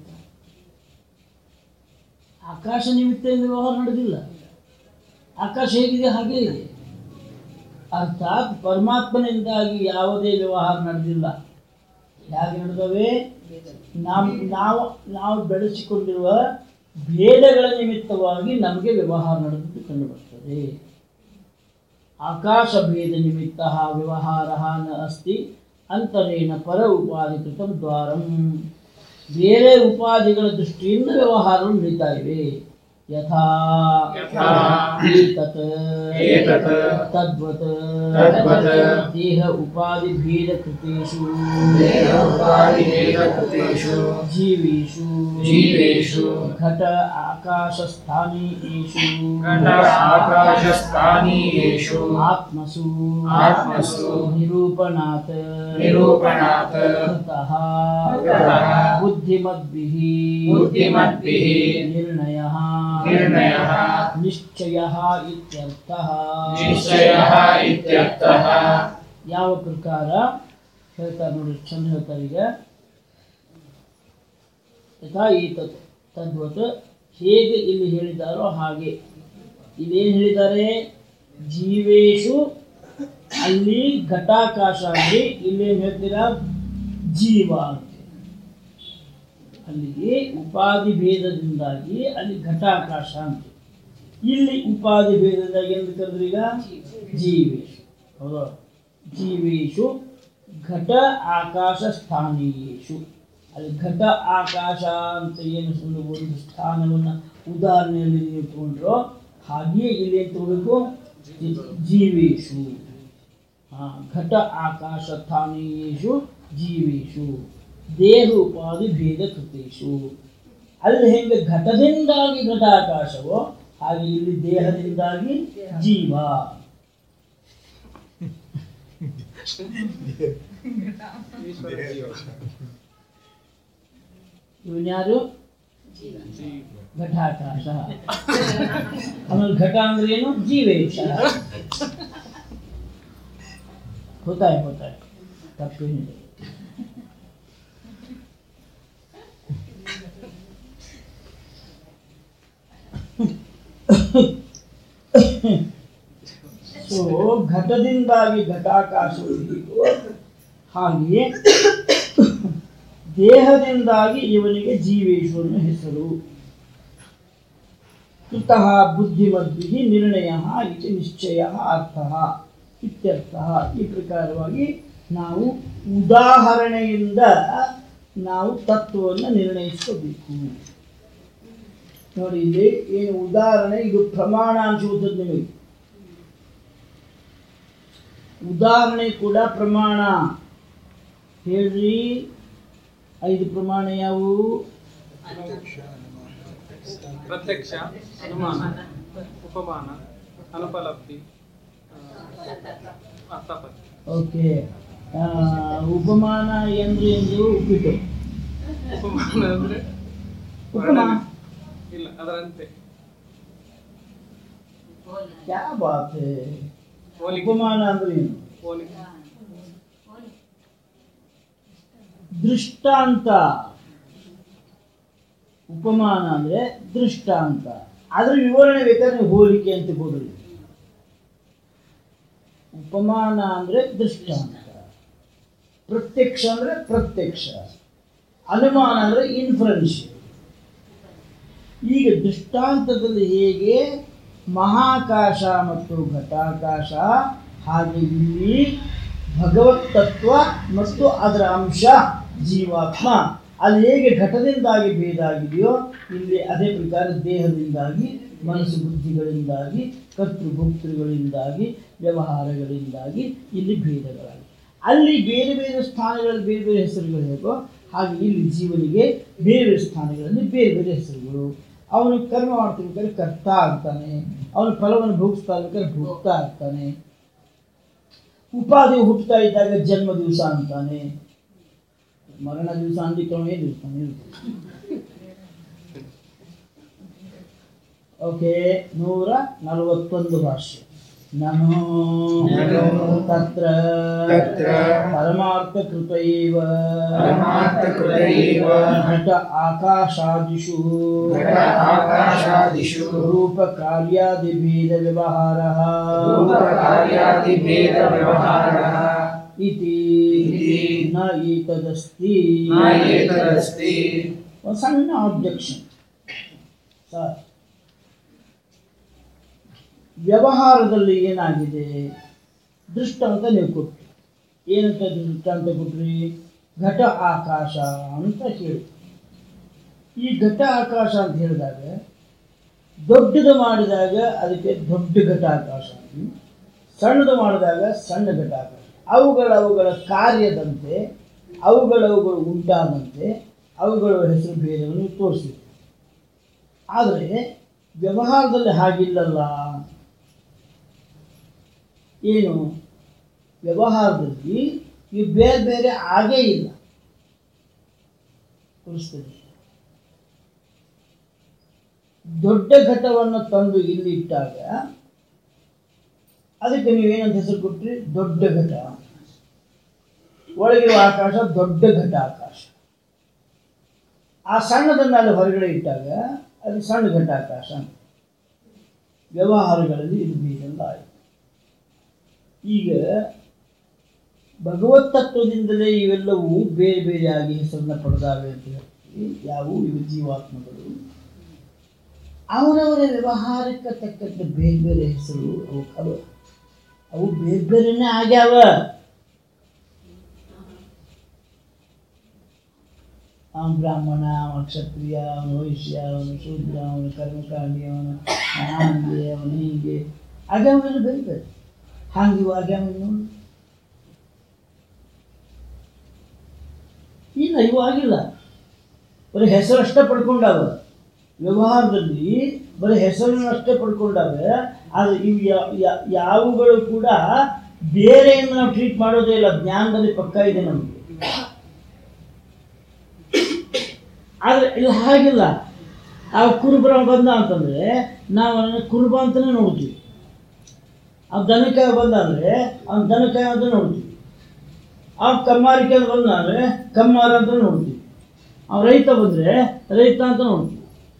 [SPEAKER 1] ಆಕಾಶ ನಿಮಿತ್ತದಿಂದ ವ್ಯವಹಾರ ನಡೆದಿಲ್ಲ ಆಕಾಶ ಹೇಗಿದೆ ಹಾಗೇ ಇದೆ ಅರ್ಥಾತ್ ಪರಮಾತ್ಮನಿಂದಾಗಿ ಯಾವುದೇ ವ್ಯವಹಾರ ನಡೆದಿಲ್ಲ ಹೇಗೆ ನಡೆದವೆ ನಾವು ನಾವು ನಾವು ಬೆಳೆಸಿಕೊಂಡಿರುವ ಭೇದಗಳ ನಿಮಿತ್ತವಾಗಿ ನಮಗೆ ವ್ಯವಹಾರ ನಡೆದಿದ್ದು ಕಂಡುಬರ್ತದೆ ಆಕಾಶ ಭೇದ ನಿಮಿತ್ತ ವ್ಯವಹಾರ ನ ಅಸ್ತಿ ಅಂತರೇಣ ಪರ ಉಪಾಧಿಕೃತ ದ್ವಾರಂ ಬೇರೆ ಉಪಾಧಿಗಳ ದೃಷ್ಟಿಯಿಂದ ವ್ಯವಹಾರಗಳು ನಡೀತಾ ಇವೆ ಯಥಾ
[SPEAKER 2] ಯಥಾ
[SPEAKER 1] ಏತತ್
[SPEAKER 2] ಏತತ್
[SPEAKER 1] ತದ್ವತ್
[SPEAKER 2] ತದ್ವತ್
[SPEAKER 1] ದೇಹ ಉಪಾಧಿ ಭೇದ ಕೃತೇಷು
[SPEAKER 2] ದೇಹ उपाधिभेदकृतेषु
[SPEAKER 1] ಜೀವೇಷು
[SPEAKER 2] जीवेषु
[SPEAKER 1] ಘಟ ಆಕಾಶ ಸ್ಥಾನೀಯೇಷು
[SPEAKER 2] घट आकाशस्थानीयेषु
[SPEAKER 1] ಆತ್ಮಸು
[SPEAKER 2] आत्मसु
[SPEAKER 1] ನಿರೂಪಣಾತ್
[SPEAKER 2] निरूपणात्
[SPEAKER 1] ಕೃತಃ
[SPEAKER 2] कृतः
[SPEAKER 1] ಬುದ್ಧಿಮದ್ಭಿಃ
[SPEAKER 2] बुद्धिमद्भिः
[SPEAKER 1] ನಿರ್ಣಯಃ
[SPEAKER 2] ನಿರ್ಣಯಃ
[SPEAKER 1] ನಿಶ್ಚಯಃ ಇತ್ಯರ್ಥಃ
[SPEAKER 2] ನಿಶ್ಚಯಃ ಇತ್ಯರ್ಥಃ
[SPEAKER 1] ಯಾವ ಪ್ರಕಾರ ಹೇಳ್ತಾರೆ ನೋಡಿ ಚಂದ ಹೇಳ್ತಾರೆ ಈಗ ಯಥಾ ಈತತ್ ತದ್ವತ್ ಹೇಗೆ ಇಲ್ಲಿ ಹೇಳಿದಾರೋ ಹಾಗೆ ಇಲ್ಲೇನು ಹೇಳಿದ್ದಾರೆ ಜೀವೇಶು ಅಲ್ಲಿ ಘಟಾಕಾಶ ಅಲ್ಲಿ ಇಲ್ಲೇನು ಹೇಳ್ತೀರಾ ಜೀವ ಅಂತ ಅಲ್ಲಿಗೆ ಉಪಾಧಿ ಭೇದದಿಂದಾಗಿ ಅಲ್ಲಿ ಘಟಾಕಾಶ ಅಂತ ಇಲ್ಲಿ ಉಪಾಧಿ ಭೇದದಿಂದಾಗಿ ಎಂದು ಕರೆದ್ರು ಈಗ ಜೀವೇಶು ಹೌದಾ ಜೀವೇಶು ಘಟ ಆಕಾಶ ಸ್ಥಾನೀಯೇಶು ಅಲ್ಲಿ ಘಟ ಆಕಾಶ ಅಂತ ಏನು ಒಂದು ಒಂದು ಸ್ಥಾನವನ್ನು ಉದಾಹರಣೆಯಲ್ಲಿ ನೀವು ತಗೊಂಡ್ರೋ ಹಾಗೆಯೇ ಇಲ್ಲಿ ಏನು ತಗೋಬೇಕು ಜೀವೇಶು ಹಾ ಘಟ ಆಕಾಶ ಸ್ಥಾನೀಯೇಶು ಜೀವೇಶು ದೇಹ ಉಪಾಧಿ ಭೇದ ಕೃತೇಶು ಅಲ್ಲಿ ಹೆಂಗೆ ಘಟದಿಂದಾಗಿ ಘಟಾಕಾಶವೋ ಹಾಗೆ ಇಲ್ಲಿ ದೇಹದಿಂದಾಗಿ ಜೀವ ಇವನ್ಯಾರು ಘಟಾಕಾಶ ಆಮೇಲೆ ಘಟ ಅಂದ್ರೆ ಏನು ಜೀವೇಶ ಹೋತಾಯ್ ಹೋತಾಯ್ ತಪ್ಪೇನಿದೆ ಸೊ ಘಟದಿಂದಾಗಿ ಘಟಾಕಾಶವು ಹೀಗೋ ಹಾಗೆಯೇ ದೇಹದಿಂದಾಗಿ ಇವನಿಗೆ ಜೀವೇಶ್ವರನ ಹೆಸರು ಕೃತಃ ಬುದ್ಧಿಮದ್ಭಿ ನಿರ್ಣಯ ಇದು ನಿಶ್ಚಯ ಅರ್ಥ ಇತ್ಯರ್ಥ ಈ ಪ್ರಕಾರವಾಗಿ ನಾವು ಉದಾಹರಣೆಯಿಂದ ನಾವು ತತ್ವವನ್ನು ನಿರ್ಣಯಿಸ್ಕೋಬೇಕು ನೋಡಿ ಇಲ್ಲಿ ಏನು ಉದಾಹರಣೆ ಇದು ಪ್ರಮಾಣ ಅನ್ಸುತ್ತದೆ ನಿಮಗೆ ಉದಾಹರಣೆ ಕೂಡ ಪ್ರಮಾಣ ಹೇಳ್ರಿ ಐದು ಪ್ರಮಾಣ ಯಾವುವು
[SPEAKER 4] ಪ್ರತ್ಯಕ್ಷ ಅನುಮಾನ ಉಪಮಾನ ಅನುಪಲಬ್ಧಿ ಅರ್ಥಪತ್ತಿ
[SPEAKER 1] ಓಕೆ ಉಪಮಾನ ಎಂದ್ರೆ ಎಂದು ಉಪ್ಪಿಟ್ಟು
[SPEAKER 4] ಉಪಮಾನ ಅಂದ್ರೆ
[SPEAKER 1] ಉಪಮಾನ
[SPEAKER 4] ಇಲ್ಲ ಅದರಂತೆ
[SPEAKER 1] ಕ್ಯಾ ಬಾತ್ ಹೈ?
[SPEAKER 4] ಹೋಲಿಕೆ
[SPEAKER 1] ಉಪಮಾನ ಅಂದ್ರೆ ಏನು
[SPEAKER 4] ಹೋಲಿಕೆ
[SPEAKER 1] ದೃಷ್ಟಾಂತ ಉಪಮಾನ ಅಂದ್ರೆ ದೃಷ್ಟಾಂತ ಅದ್ರ ವಿವರಣೆ ಬೇಕಾದ್ರೆ ಹೋಲಿಕೆ ಅಂತ ಕೊಡ್ರಿ ಉಪಮಾನ ಅಂದ್ರೆ ದೃಷ್ಟಾಂತ ಪ್ರತ್ಯಕ್ಷ ಅಂದ್ರೆ ಪ್ರತ್ಯಕ್ಷ ಅನುಮಾನ ಅಂದ್ರೆ ಇನ್ಫ್ಲುಯೆನ್ಸ್ ಈಗ ದೃಷ್ಟಾಂತದಲ್ಲಿ ಹೇಗೆ ಮಹಾಕಾಶ ಮತ್ತು ಘಟಾಕಾಶ ಹಾಗೆ ಇಲ್ಲಿ ಭಗವತ್ ತತ್ವ ಮತ್ತು ಅದರ ಅಂಶ ಜೀವಾತ್ಮ ಅಲ್ಲಿ ಹೇಗೆ ಘಟದಿಂದಾಗಿ ಭೇದ ಆಗಿದೆಯೋ ಇಲ್ಲಿ ಅದೇ ಪ್ರಕಾರ ದೇಹದಿಂದಾಗಿ ಮನಸ್ಸು ಬುದ್ಧಿಗಳಿಂದಾಗಿ ಕರ್ತೃಭೋಕ್ತೃಗಳಿಂದಾಗಿ ವ್ಯವಹಾರಗಳಿಂದಾಗಿ ಇಲ್ಲಿ ಭೇದಗಳಾಗಿ ಅಲ್ಲಿ ಬೇರೆ ಬೇರೆ ಸ್ಥಾನಗಳಲ್ಲಿ ಬೇರೆ ಬೇರೆ ಹೆಸರುಗಳು ಹೇಗೋ ಹಾಗೆ ಇಲ್ಲಿ ಜೀವನಿಗೆ ಬೇರೆ ಬೇರೆ ಸ್ಥಾನಗಳಲ್ಲಿ ಬೇರೆ ಬೇರೆ ಹೆಸರುಗಳು ಅವನು ಕರ್ಮ ಮಾಡ್ತಿರ್ಬೇಕಾದ್ರೆ ಕರ್ತ ಆಗ್ತಾನೆ ಅವನು ಫಲವನ್ನು ಭೋಗಿಸ್ತಾ ಇರ್ಬೇಕಾದ್ರೆ ಭೋಗ್ತಾ ಆಗ್ತಾನೆ ಉಪಾಧಿ ಹುಟ್ಟುತ್ತಾ ಇದ್ದಾಗ ಜನ್ಮ ದಿವಸ ಅಂತಾನೆ ಮರಣ ದಿವಸ ಅಂದಿಕ್ಕೆ ಅವನು ಏನು ಇರ್ತಾನೆ ಓಕೆ ನೂರ ನಲವತ್ತೊಂದು ಭಾಷೆ ನಮೋ
[SPEAKER 2] ನಮೋ
[SPEAKER 1] ತತ್ರ
[SPEAKER 2] ತತ್ರ
[SPEAKER 1] ಪರಮಾರ್ಥಕೃತ ಇವ
[SPEAKER 2] ಪರಮಾರ್ಥಕೃತ ಇವ
[SPEAKER 1] ಘಟ ಆಕಾಶಾದಿಷು
[SPEAKER 2] ಘಟ ಆಕಾಶಾದಿಷು
[SPEAKER 1] ರೂಪಕಾರ್ಯಾದಿಭೇದ ವ್ಯವಹಾರः
[SPEAKER 2] ರೂಪಕಾರ್ಯಾದಿಭೇದವ್ಯವಹಾರः
[SPEAKER 1] ಇತಿ
[SPEAKER 2] ಇತಿ
[SPEAKER 1] ನ ಏತದಸ್ತಿ
[SPEAKER 2] ನ ಏತದಸ್ತಿ
[SPEAKER 1] ಒಂದು ಸಣ್ಣ ಆಬ್ಜೆಕ್ಷನ್ ಸರ್ ವ್ಯವಹಾರದಲ್ಲಿ ಏನಾಗಿದೆ ದೃಷ್ಟಾಂತ ನೀವು ಕೊಟ್ರಿ ಏನಂತ ದೃಷ್ಟಾಂತ ಕೊಟ್ರಿ ಘಟ ಆಕಾಶ ಅಂತ ಹೇಳಿ ಈ ಘಟ ಆಕಾಶ ಅಂತ ಹೇಳಿದಾಗ ದೊಡ್ಡದು ಮಾಡಿದಾಗ ಅದಕ್ಕೆ ದೊಡ್ಡ ಘಟ ಆಕಾಶ ಸಣ್ಣದು ಮಾಡಿದಾಗ ಸಣ್ಣ ಘಟ ಆಕಾಶ ಅವುಗಳ ಅವುಗಳ ಕಾರ್ಯದಂತೆ ಅವುಗಳವುಗಳು ಉಂಟಾದಂತೆ ಅವುಗಳ ಹೆಸರು ಭೇದವನ್ನು ತೋರಿಸಿದೆ ಆದರೆ ವ್ಯವಹಾರದಲ್ಲಿ ಹಾಗಿಲ್ಲಲ್ಲ ಏನು ವ್ಯವಹಾರದಲ್ಲಿ ಇವು ಬೇರೆ ಬೇರೆ ಆಗೇ ಇಲ್ಲ ತೋರಿಸ್ತೀನಿ ದೊಡ್ಡ ಘಟವನ್ನು ತಂದು ಇಲ್ಲಿ ಇಟ್ಟಾಗ ಅದಕ್ಕೆ ನೀವೇನಂತ ಹೆಸರು ಕೊಟ್ರಿ ದೊಡ್ಡ ಘಟ ಒಳಗಿರುವ ಆಕಾಶ ದೊಡ್ಡ ಘಟ ಆಕಾಶ ಆ ಸಣ್ಣದನ್ನ ಅಲ್ಲಿ ಹೊರಗಡೆ ಇಟ್ಟಾಗ ಅದು ಸಣ್ಣ ಘಟ ಆಕಾಶ ಅಂತ ವ್ಯವಹಾರಗಳಲ್ಲಿ ಇದು ಬೀಜಲ್ಲ ಆಯಿತು ಈಗ ಭಗವತ್ ತತ್ವದಿಂದಲೇ ಇವೆಲ್ಲವೂ ಬೇರೆ ಬೇರೆಯಾಗಿ ಹೆಸರನ್ನ ಪಡೆದಾವೆ ಅಂತ ಹೇಳ್ತೀವಿ ಯಾವುವು ಇವು ಜೀವಾತ್ಮಗಳು ಅವರವರ ವ್ಯವಹಾರಕ್ಕೆ ತಕ್ಕಂತೆ ಬೇರೆ ಬೇರೆ ಹೆಸರು ಅವು ಅವು ಅವು ಬೇರೆ ಬೇರೆನೇ ಆಗ್ಯಾವ ಅವನು ಬ್ರಾಹ್ಮಣ ಅವನು ಕ್ಷತ್ರಿಯ ಅವನು ವೈಶ್ಯ ಅವನು ಶೂದ್ರ ಅವನು ಕರ್ಮಕಾಂಡಿ ಅವನು ಹಂಗೆ ಅವನು ಹೀಗೆ ಆಗ್ಯಾವೆಲ್ಲ ಬೇರೆ ಬೇರೆ ಹಾಗೆ ಇವು ಆಗ್ಯಾವ ನೋಡಿ ಇಲ್ಲ ಇವು ಆಗಿಲ್ಲ ಬರೀ ಹೆಸರಷ್ಟೇ ಪಡ್ಕೊಂಡಾವ ವ್ಯವಹಾರದಲ್ಲಿ ಬರೀ ಹೆಸರನ್ನಷ್ಟೇ ಪಡ್ಕೊಂಡಾವೆ ಆದರೆ ಇವು ಯಾ- ಯಾ- ಯಾವುಗಳು ಕೂಡ ಬೇರೆಯನ್ನು ನಾವು ಟ್ರೀಟ್ ಮಾಡೋದೇ ಇಲ್ಲ ಜ್ಞಾನದಲ್ಲಿ ಪಕ್ಕ ಇದೆ ನಮಗೆ ಆದರೆ ಇಲ್ಲಿ ಹಾಗಿಲ್ಲ ಆ ಕುರುಬರ ಬಂದ ಅಂತಂದರೆ ನಾವು ಅವನನ್ನು ಕುರುಬ ಅಂತಲೇ ನೋಡ್ತೀವಿ ಆ ದನಕಾಯ ಬಂದ ಅಂದರೆ ಅವ್ನ ದನಕಾಯ ಅಂತ ನೋಡ್ತೀವಿ ಆ ಕಮ್ಮಾರಿಕೆ ಅಂತ ಬಂದ ಅಂದರೆ ಕಮ್ಮಾರ ಅಂತ ನೋಡ್ತೀವಿ ಅವ ರೈತ ಬಂದರೆ ರೈತ ಅಂತ ನೋಡ್ತೀವಿ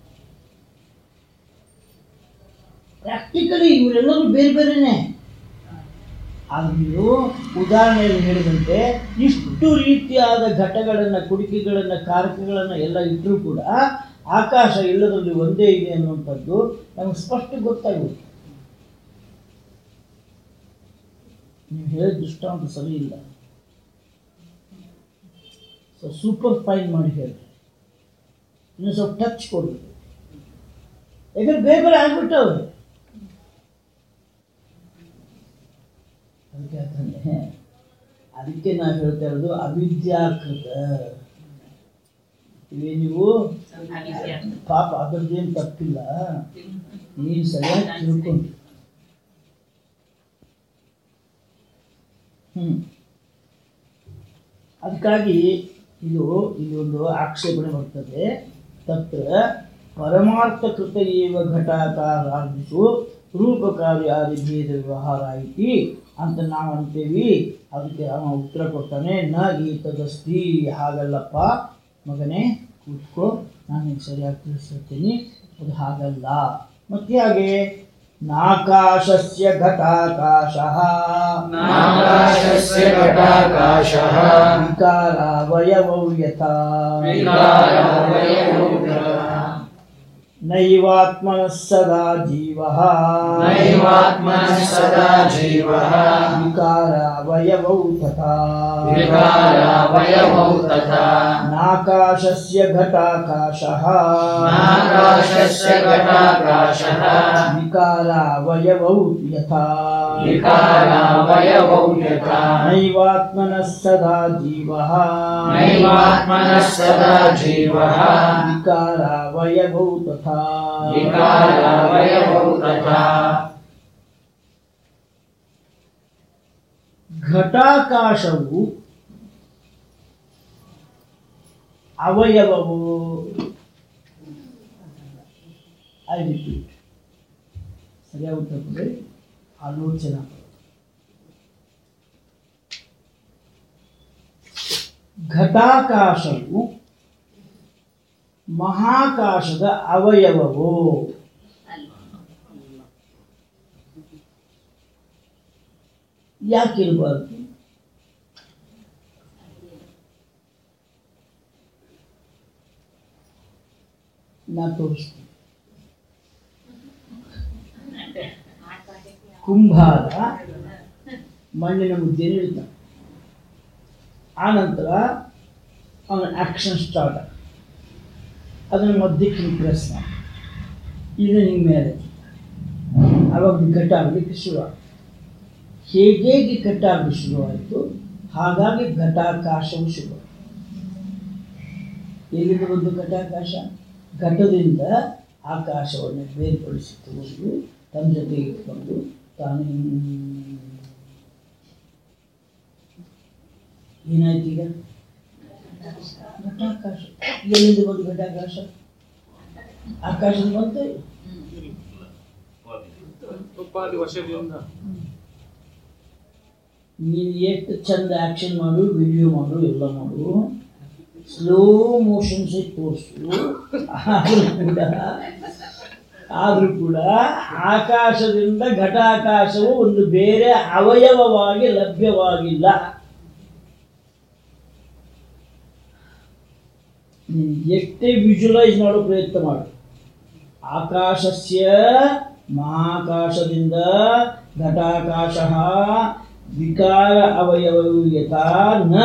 [SPEAKER 1] ಪ್ರಾಕ್ಟಿಕಲಿ ಇವರೆಲ್ಲರೂ ಬೇರೆ ಬೇರೆನೆ ಆದ್ರೆ ನೀವು ಉದಾಹರಣೆಯಲ್ಲಿ ಹೇಳಿದಂತೆ ಇಷ್ಟು ರೀತಿಯಾದ ಘಟಗಳನ್ನು ಕುಡಿಕೆಗಳನ್ನು ಕಾರಕಗಳನ್ನು ಎಲ್ಲ ಇಟ್ಟರೂ ಕೂಡ ಆಕಾಶ ಎಲ್ಲದರಲ್ಲಿ ಒಂದೇ ಇದೆ ಅನ್ನುವಂಥದ್ದು ನಮಗೆ ಸ್ಪಷ್ಟ ಗೊತ್ತಾಗುತ್ತೆ ನೀವು ಹೇಳಿದ ದೃಷ್ಟಾಂತ ಸರಿ ಇಲ್ಲ ಸೊ ಸೂಪರ್ ಫೈನ್ ಮಾಡಿ ಹೇಳಿ ಇನ್ನು ಸ್ವಲ್ಪ ಟಚ್ ಕೊಡಬೇಕು ಯಾಕಂದ್ರೆ ಬೇರೆ ಬೇರೆ ಆಗ್ಬಿಟ್ಟವ್ರೆ ಅದಕ್ಕೆ ಯಾಕಂದ್ರೆ ಅದಕ್ಕೆ ನಾವು ಹೇಳ್ತಾ ಇರೋದು ಅವಿದ್ಯಾಕೃತ ಇವೇ ನೀವು ಪಾಪ ಅದ್ರದ್ದೇನು ತಪ್ಪಿಲ್ಲ ನೀನು ಸರಿಯಾಗಿ ತಿಳ್ಕೊಂಡು ಹ್ಞೂ ಅದಕ್ಕಾಗಿ ಇದು ಇದೊಂದು ಆಕ್ಷೇಪಣೆ ಬರ್ತದೆ ತತ್ರ ಪರಮಾರ್ಥಕೃತ ಏವ ಘಟಾಕಾರಾದಿಷು ರೂಪಕಾರ್ಯಾದಿ ಭೇದ ವ್ಯವಹಾರ ಐತಿ ಅಂತ ನಾವು ಅಂತೀವಿ ಅದಕ್ಕೆ ಅವ ಉತ್ತರ ಕೊಡ್ತಾನೆ ನ ಈತದಸ್ತಿ ಹಾಗಲ್ಲಪ್ಪ ಮಗನೇ ಕೂತ್ಕೋ ನಾನು ನಿಮ್ಗೆ ಸರಿಯಾಗಿ ತಿಳಿಸ್ತೀನಿ ಅದು ಹಾಗಲ್ಲ ಮತ್ತೆ ಹಾಗೆ ನಾಕಾಶಸ್ಯ ಘಟಾಕಾಶಃ
[SPEAKER 2] नाकाशस्य घटाकाशः
[SPEAKER 1] विकारावयवौ यथा
[SPEAKER 2] विकारावयवौ यथा
[SPEAKER 1] नैवात्मनः सदा जीवः
[SPEAKER 2] नैवात्मनः सदा जीवः
[SPEAKER 1] विकारावयवौ तथा
[SPEAKER 2] विकारावयवौ तथा
[SPEAKER 1] नाकाशस्य घटाकाशः
[SPEAKER 2] नाकाशस्य घटाकाशः
[SPEAKER 1] विकारावयवौ यथा
[SPEAKER 2] विकारावयवौ यथा
[SPEAKER 1] नैवात्मनः सदा जीवः
[SPEAKER 2] नैवात्मनः सदा जीवः
[SPEAKER 1] विकारावयवौ तथा
[SPEAKER 2] विकारावयवौ तथा
[SPEAKER 1] ಘಟಾಕಾಶವು ಅವಯವವು ಐ ರಿಪೀಟ್ ಸರಿಯಾಗಿ ಉತ್ತರ ಕೊಡಿ ಆಲೋಚನಾ ಪದ. ಘಟಾಕಾಶವು ಮಹಾಕಾಶದ ಅವಯವವು ಯಾಕಿರಬಾರ್ದು ನಾ ತೋರಿಸ್ತೀನಿ ಕುಂಭಾರ ಮಣ್ಣಿನ ಮುದ್ದೆಯನ್ನು ಇಡ್ತಾನೆ ಆನಂತರ ಅವನ ಆ್ಯಕ್ಷನ್ ಸ್ಟಾರ್ಟ್ ಅದನ್ನು ಮಧ್ಯಕ್ಕೆ ಹಿಂಗೆ ಪ್ರೆಸ್ ಮಾಡಿ ಇದು ಹಿಂಗೆ ಮೇಲೆ ಆವಾಗ ಘಟ್ಟ ಆಗಲಿಕ್ಕೆ ಶುರು ಆಗ್ತದೆ. ಹೇಗೆ ಘಟ್ಟ ಆಗಲಿಕ್ಕೆ ಶುರುವಾಯಿತು ಹಾಗಾಗಿ ಘಟಾಕಾಶವು ಶುರು ಎಲ್ಲಿಂದ ಬಂದು ಘಟಾಕಾಶ ಘಟದಿಂದ ಆಕಾಶವನ್ನು ಬೇರ್ಪಡಿಸಿ ತಗೊಂಡು ತನ್ನ ಜೊತೆ ಇಟ್ಕೊಂಡು ತಾನು ಹಿಂಗ್- ಏನಾಯ್ತು ಈಗ ಘಟಾಕಾಶ ಎಲ್ಲಿಂದ ಬಂದು ಘಟಾಕಾಶ ಆಕಾಶದ ಬಂತು
[SPEAKER 4] ಉಪಾಧಿ ವಶದಿಂದ
[SPEAKER 1] ನೀನು ಎಷ್ಟು ಚಂದ ಆಕ್ಷನ್ ಮಾಡು ವಿಡಿಯೋ ಮಾಡು ಎಲ್ಲ ಮಾಡು ಸ್ಲೋ ಮೋಷನ್ಸ್ ತೋರಿಸು ಆದರೂ ಕೂಡ ಆದರೂ ಕೂಡ ಆಕಾಶದಿಂದ ಘಟಾಕಾಶವು ಒಂದು ಬೇರೆ ಅವಯವವಾಗಿ ಲಭ್ಯವಾಗಿಲ್ಲ ನೀನು ಎಷ್ಟೇ ವಿಜುವಲೈಸ್ ಮಾಡೋ ಪ್ರಯತ್ನ ಮಾಡು ಆಕಾಶಸ್ಯ ಮಹಾಕಾಶದಿಂದ ಘಟಾಕಾಶ ವಿಕಾರ ಅವಯವವು ಯಥಾ ನ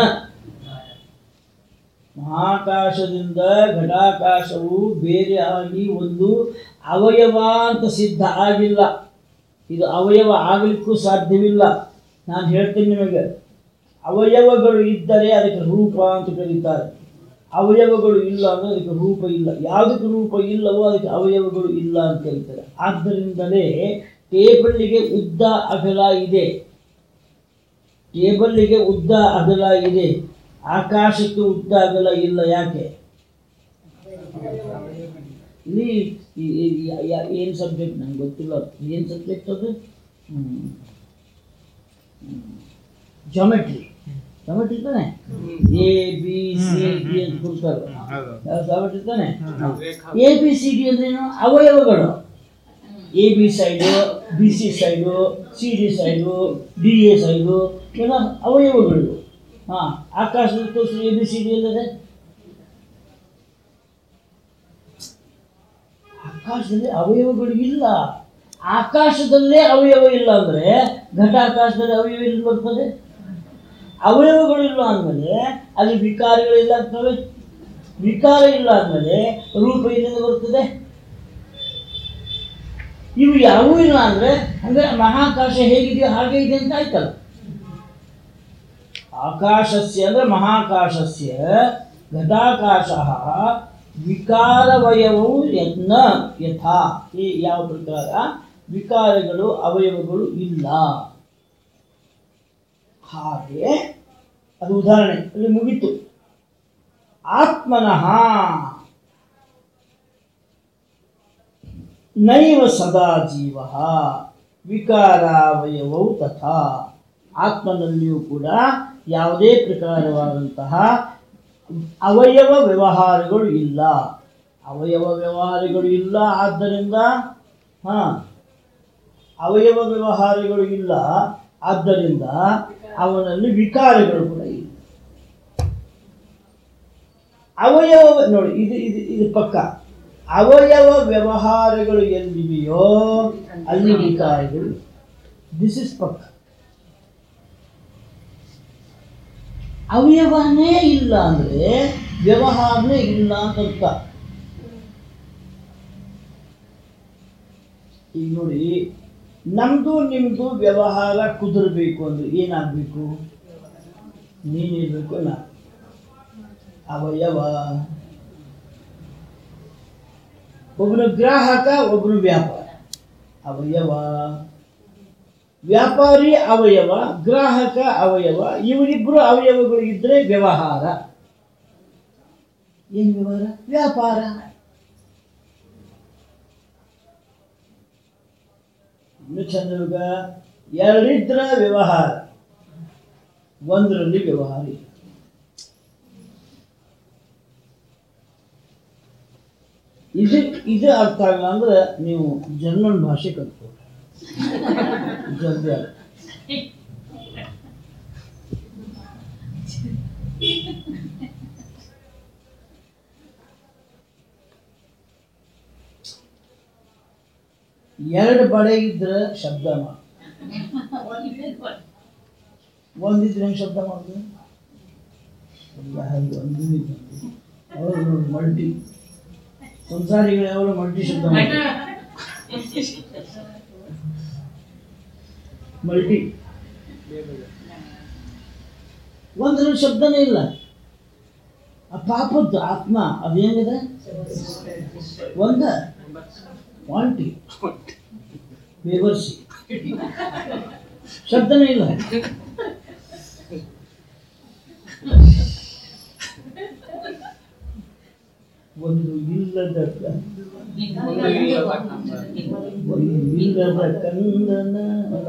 [SPEAKER 1] ಮಹಾಕಾಶದಿಂದ ಘಟಾಕಾಶವು ಬೇರೆ ಆಗಿ ಒಂದು ಅವಯವ ಅಂತ ಸಿದ್ಧ ಆಗಿಲ್ಲ ಇದು ಅವಯವ ಆಗಲಿಕ್ಕೂ ಸಾಧ್ಯವಿಲ್ಲ ನಾನು ಹೇಳ್ತೀನಿ ನಿಮಗೆ ಅವಯವಗಳು ಇದ್ದರೆ ಅದಕ್ಕೆ ರೂಪ ಅಂತ ಕರೀತಾರೆ ಅವಯವಗಳು ಇಲ್ಲ ಅಂದರೆ ಅದಕ್ಕೆ ರೂಪ ಇಲ್ಲ ಯಾವುದಕ್ಕೆ ರೂಪ ಇಲ್ಲವೋ ಅದಕ್ಕೆ ಅವಯವಗಳು ಇಲ್ಲ ಅಂತ ಕರೀತಾರೆ ಆದ್ದರಿಂದಲೇ ಟೇಬಲ್ಲಿಗೆ ಉದ್ದ ಅಗಲ ಇದೆ ಟೇಬಲ್ಲಿಗೆ ಉದ್ದ ಅಗಲ ಇದೆ ಆಕಾಶಕ್ಕೆ ಉದ್ದ ಅಗಲ ಇಲ್ಲ ಯಾಕೆ ಇಲ್ಲಿ ಏನು ಸಬ್ಜೆಕ್ಟ್ ನಂಗೆ ಗೊತ್ತಿಲ್ಲ ಏನು ಸಬ್ಜೆಕ್ಟ್ ಅದು ಜಾಮೆಟ್ರಿ ಜಾಮೆಟ್ರಿ ತಾನೆ ಎ ಬಿ ಸಿ ಡಿ ಅಂತ ಕೊಡ್ತಾರೆ ಜಾಮೆಟ್ರಿ ತಾನೆ
[SPEAKER 4] ರೇಖಾ
[SPEAKER 1] ಎ ಬಿ ಸಿ ಡಿ ಅಂದ್ರೇನು ಅವಯವಗಳು A B side B C side C D side D A side ಎಲ್ಲ ಅವಯವಗಳು ಹಾಂ ಆಕಾಶದಲ್ಲಿ ತೋರಿಸಿ ಎ ಬಿ ಸಿ ಡಿ ಎಲ್ಲದೆ ಆಕಾಶದಲ್ಲಿ ಅವಯವಗಳು ಇಲ್ಲ ಆಕಾಶದಲ್ಲೇ ಅವಯವ ಇಲ್ಲ ಅಂದರೆ ಘಟಾಕಾಶದಲ್ಲಿ ಅವಯವ ಎಲ್ಲಿ ಬರ್ತದೆ ಅವಯವಗಳು ಇಲ್ಲ ಅಂದಮೇಲೆ ಅಲ್ಲಿ ವಿಕಾರಗಳು ಇಲ್ಲ ಆಗ್ತವೆ ವಿಕಾರ ಇಲ್ಲ ಅಂದಮೇಲೆ ರೂಪ ಎಲ್ಲಿಂದ ಬರ್ತದೆ ಇವು ಯಾವೂ ಇಲ್ಲ ಅಂದ್ರೆ ಅಂದ್ರೆ ಮಹಾಕಾಶ ಹೇಗಿದೆಯೋ ಹಾಗೆ ಇದೆ ಅಂತ ಆಯ್ತಲ್ಲ ಆಕಾಶಸ್ಯ ಅಂದ್ರೆ ಮಹಾಕಾಶಸ್ಯ ಘಟಾಕಾಶ ವಿಕಾರವಯವವು ಯತ್ನ ಯಥಾ ಈ ಯಾವ ಪ್ರಕಾರ ವಿಕಾರಗಳು ಅವಯವಗಳು ಇಲ್ಲ ಹಾಗೆ ಅದು ಉದಾಹರಣೆ ಅಲ್ಲಿ ಮುಗೀತು ಆತ್ಮನಃ ನೈವ ಸದಾ ಜೀವ ವಿಕಾರಾವಯವವು ತಥಾ ಆತ್ಮನಲ್ಲಿಯೂ ಕೂಡ ಯಾವುದೇ ಪ್ರಕಾರವಾದಂತಹ ಅವಯವ ವ್ಯವಹಾರಗಳು ಇಲ್ಲ ಅವಯವ ವ್ಯವಹಾರಗಳು ಇಲ್ಲ ಆದ್ದರಿಂದ ಹಾ ಅವಯವ ವ್ಯವಹಾರಗಳು ಇಲ್ಲ ಆದ್ದರಿಂದ ಅವನಲ್ಲಿ ವಿಕಾರಗಳು ಕೂಡ ಇಲ್ಲ ಅವಯವ ನೋಡಿ ಇದು ಇದು ಇದು ಪಕ್ಕ ಅವಯವ ವ್ಯವಹಾರಗಳು ಎಲ್ಲಿವೆಯೋ ಅಲ್ಲಿ ವಿಕಾರಗಳು ದಿಸ್ ಇಸ್ ಪಕ್ಕ ಅವಯವನೇ ಇಲ್ಲ ಅಂದ್ರೆ ವ್ಯವಹಾರನೇ ಇಲ್ಲ ಅಂತ ಅರ್ಥ ಈಗ ನೋಡಿ ನಮ್ದು ನಿಮ್ದು ವ್ಯವಹಾರ ಕುದುರಬೇಕು ಅಂದ್ರೆ ಏನಾಗಬೇಕು ನೀನಿರ್ಬೇಕು ನಾ ಅವಯವ ಒಬ್ಬನು ಗ್ರಾಹಕ ಒಬ್ಬನು ವ್ಯಾಪಾರ ಅವಯವ ವ್ಯಾಪಾರಿ ಅವಯವ ಗ್ರಾಹಕ ಅವಯವ ಇವರಿಬ್ಬರು ಅವಯವಗಳು ಇದ್ರೆ ವ್ಯವಹಾರ ಏನು ವ್ಯವಹಾರ ವ್ಯಾಪಾರ ಇನ್ನು ಚಂದ್ರಗ ಎರಡಿದ್ರ ವ್ಯವಹಾರ ಒಂದರಲ್ಲಿ ವ್ಯವಹಾರ ಇಲ್ಲ ಇದು ಇದು ಅರ್ಥ ಆಗಲ್ಲ ಅಂದ್ರೆ ನೀವು ಜರ್ಮನ್ ಭಾಷೆ ಕಲ್ತ್ಕೊಳ್ಳಿ ಜಲ್ದಿ ಆಗುತ್ತೆ. ಎರಡು ಬಡೆ ಇದ್ರೆ ಶಬ್ದ ಮಾಡು ಒಂದಿದ್ರೆ ಹೆಂಗೆ ಶಬ್ದ ಮಾಡುದು ಇಲ್ಲ, ಹಾಗೆ ಒಂದೂ ಇಲ್ಲ. ಅವ್ರು ನೋಡಿ ಮಲ್ಟಿ ಸಂಸಾರಿಗಳು ಯಾವಾಗ ಮಲ್ಟಿ ಶಬ್ದ ಮಾಡ್ತಾರೆ ಮಲ್ಟಿ ಒಂದ್ರಲ್ಲಿ ಶಬ್ದನೇ ಇಲ್ಲ ಆ ಪಾಪದ್ದು ಆತ್ಮ ಅದೇನಿದೆ ಒಂದ ವಾಂಟಿ ಬೇವರ್ಸಿ ಶಬ್ದನೇ ಇಲ್ಲ ಒಂದು ಇಲ್ಲದ ಕ-
[SPEAKER 4] ಒಂದು ಇಲ್ಲದ ಕಂದ.
[SPEAKER 1] ಒಂದು ಇಲ್ಲದ ಕಂದನ ಅಲ್ಲ,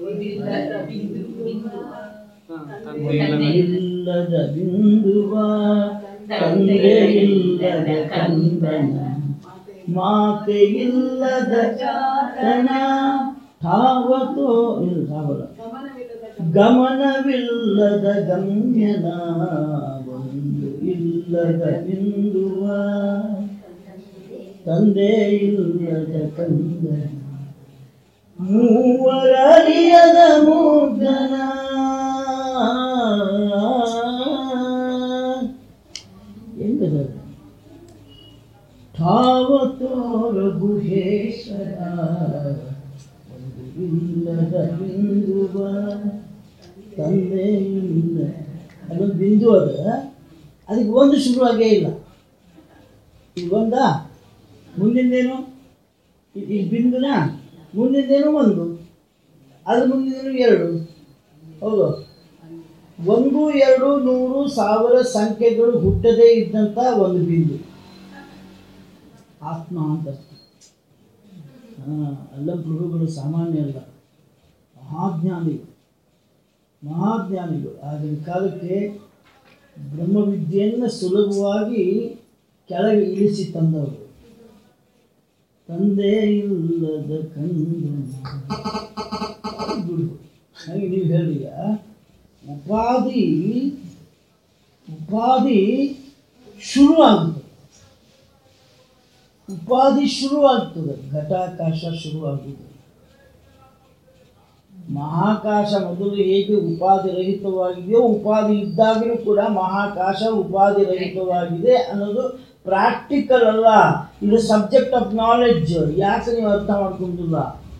[SPEAKER 4] ಹ, ತಂದೆ ಇಲ್ಲದ
[SPEAKER 1] ಇಲ್ಲದ ಬಿಂದುವ ತಂದೆ ಇಲ್ಲದ ಕಂದನ ಮಾತೆ ಇಲ್ಲದ ಕಣ ತಾವತೋ ಇಲ್ಲ ತಾವಲ್ಲ ಗಮನವಿಲ್ಲದ ಗಮ್ಯನ ಒಂದು ಇಲ್ಲದ ಬಿಂದುವ ತಂದೆ ಇಲ್ಲದ ಕಂದನ ಮೂವರರಿಯದ ಮೂರ್ಧನ ಎಂದದ ಠಾವತೋರ ಗುಹೇಶ್ವರ ಒಂದು ಇಲ್ಲದ ಬಿಂದುವ ತಂದೆ ಇಲ್ಲ ಅದೊಂದು ಬಿಂದು ಅದ ಅದಕ್ಕೆ ಒಂದು ಶುರುವಾಗೇ ಇಲ್ಲ ಈಗ ಒಂದ ಮುಂದಿಂದೇನು ಇ- ಈ ಬಿಂದುನ ಮುಂದಿಂದೇನು ಒಂದು ಅದ್ರ ಮುಂದಿನ ಎರಡು ಹೌದು ಒಂದು ಎರಡು ನೂರು ಸಾವಿರ ಸಂಖ್ಯೆಗಳು ಹುಟ್ಟದೇ ಇದ್ದಂಥ ಒಂದು ಬಿಂದು ಆತ್ಮ ಅಂತ ಹಾಂ ಎಲ್ಲ ಪ್ರಭುಗಳು ಸಾಮಾನ್ಯ ಅಲ್ಲ ಮಹಾಜ್ಞಾನಿಗಳು ಮಹಾಜ್ಞಾನಿಗಳು ಆಗಿನ ಕಾಲಕ್ಕೆ ಬ್ರಹ್ಮವಿದ್ಯೆಯನ್ನು ಸುಲಭವಾಗಿ ಕೆಳಗೆ ಇಳಿಸಿ ತಂದವರು ತಂದೆ ಇಲ್ಲದ ಕಂದು ಗುರು ಹಾಗೆ ನೀವು ಹೇಳಿಯ ಉಪಾಧಿ ಉಪಾಧಿ ಶುರುವಾಗ್ತದೆ ಉಪಾಧಿ ಶುರುವಾಗ್ತದೆ ಘಟಾಕಾಶ ಶುರುವಾಗುತ್ತದೆ ಮಹಾಕಾಶ ಮೊದಲು ಹೇಗೆ ಉಪಾಧಿ ರಹಿತವಾಗಿದೆಯೋ ಉಪಾಧಿ ಇದ್ದಾಗಲೂ ಕೂಡ ಮಹಾಕಾಶ ಉಪಾಧಿ ರಹಿತವಾಗಿದೆ ಅನ್ನೋದು ಪ್ರಾಕ್ಟಿಕಲ್ ಅಲ್ಲ ಇದು ಸಬ್ಜೆಕ್ಟ್ ಆಫ್ ನಾಲೆಡ್ಜ್ ಯಾಕೆ ನೀವು ಅರ್ಥ ಮಾಡ್ಕೊಂಡಿಲ್ಲ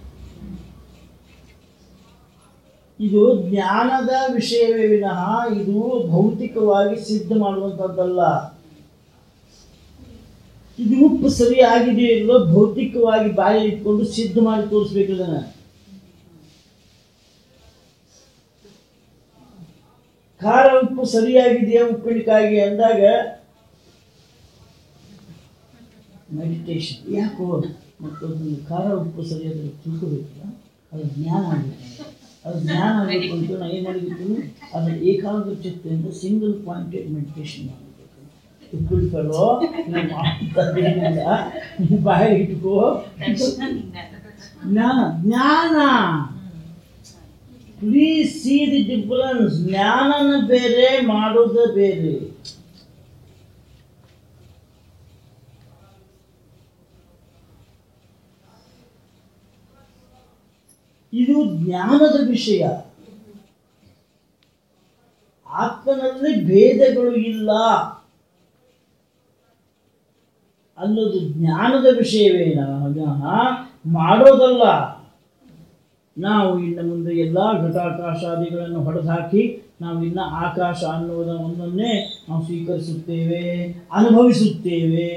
[SPEAKER 1] ಇದು ಜ್ಞಾನದ ವಿಷಯವೇ ವಿನಃ ಇದು ಭೌತಿಕವಾಗಿ ಸಿದ್ಧ ಮಾಡುವಂಥದ್ದಲ್ಲ ಇದು ಉಪ್ಪು ಸರಿ ಆಗಿದೆಯೋ ಇಲ್ಲೋ ಭೌತಿಕವಾಗಿ ಬಾಯಿ ಇಟ್ಕೊಂಡು ಸಿದ್ಧ ಮಾಡಿ ತೋರಿಸ್ಬೇಕು ಇದನ್ನ ಖಾರ ಉಪ್ಪು ಸರಿಯಾಗಿದೆಯಾ ಉಪ್ಪಿನಕಾಯಿ ಅಂದಾಗ ಮೆಡಿಟೇಷನ್ ಯಾಕೋ ಮತ್ತೊಂದು ಖಾರ ಉಪ್ಪು ಸರಿಯಾಗಿ ತಿಳ್ಕೋಬೇಕಲ್ಲ ಅದು ಜ್ಞಾನ ಆಗಬೇಕು ಅದು ಜ್ಞಾನ ಆಗಬೇಕು ಅಂತ ನಾನು ಏನು ಮಾಡಿಬಿಟ್ಟು ಅದರ ಏಕಾಗ್ರ ಚಿತ್ತೆಯಿಂದ ಸಿಂಗಲ್ ಪಾಯಿಂಟೆಡ್ ಮೆಡಿಟೇಷನ್ ಮಾಡಬೇಕು ಉಪ್ಪಿಡ್ಕೊಳ್ಳೋ ನೀನು ಮಾಡ್ತದೇನಿಲ್ಲ ನೀನು ಬಾಯಿ ಇಟ್ಕೋ ಜ್ಞಾನ ಜ್ಞಾನ ಪ್ಲೀಸ್ ಸಿ ದಿ ಡಿಫರೆನ್ಸ್ ಜ್ಞಾನನ ಬೇರೆ ಮಾಡೋದು ಬೇರೆ ಇದು ಜ್ಞಾನದ ವಿಷಯ ಆತ್ಮನಲ್ಲಿ ಭೇದಗಳು ಇಲ್ಲ ಅನ್ನೋದು ಜ್ಞಾನದ ವಿಷಯವೇನ ವಿನಃ ಮಾಡೋದಲ್ಲ ನಾವು ಇನ್ನು ಮುಂದೆ ಎಲ್ಲ ಘಟಾಕಾಶಾದಿಗಳನ್ನು ಹೊಡೆದುಹಾಕಿ ನಾವು ಇನ್ನು ಆಕಾಶ ಅನ್ನುವುದ ಒಂದನ್ನೇ ನಾವು ಸ್ವೀಕರಿಸುತ್ತೇವೆ ಅನುಭವಿಸುತ್ತೇವೆ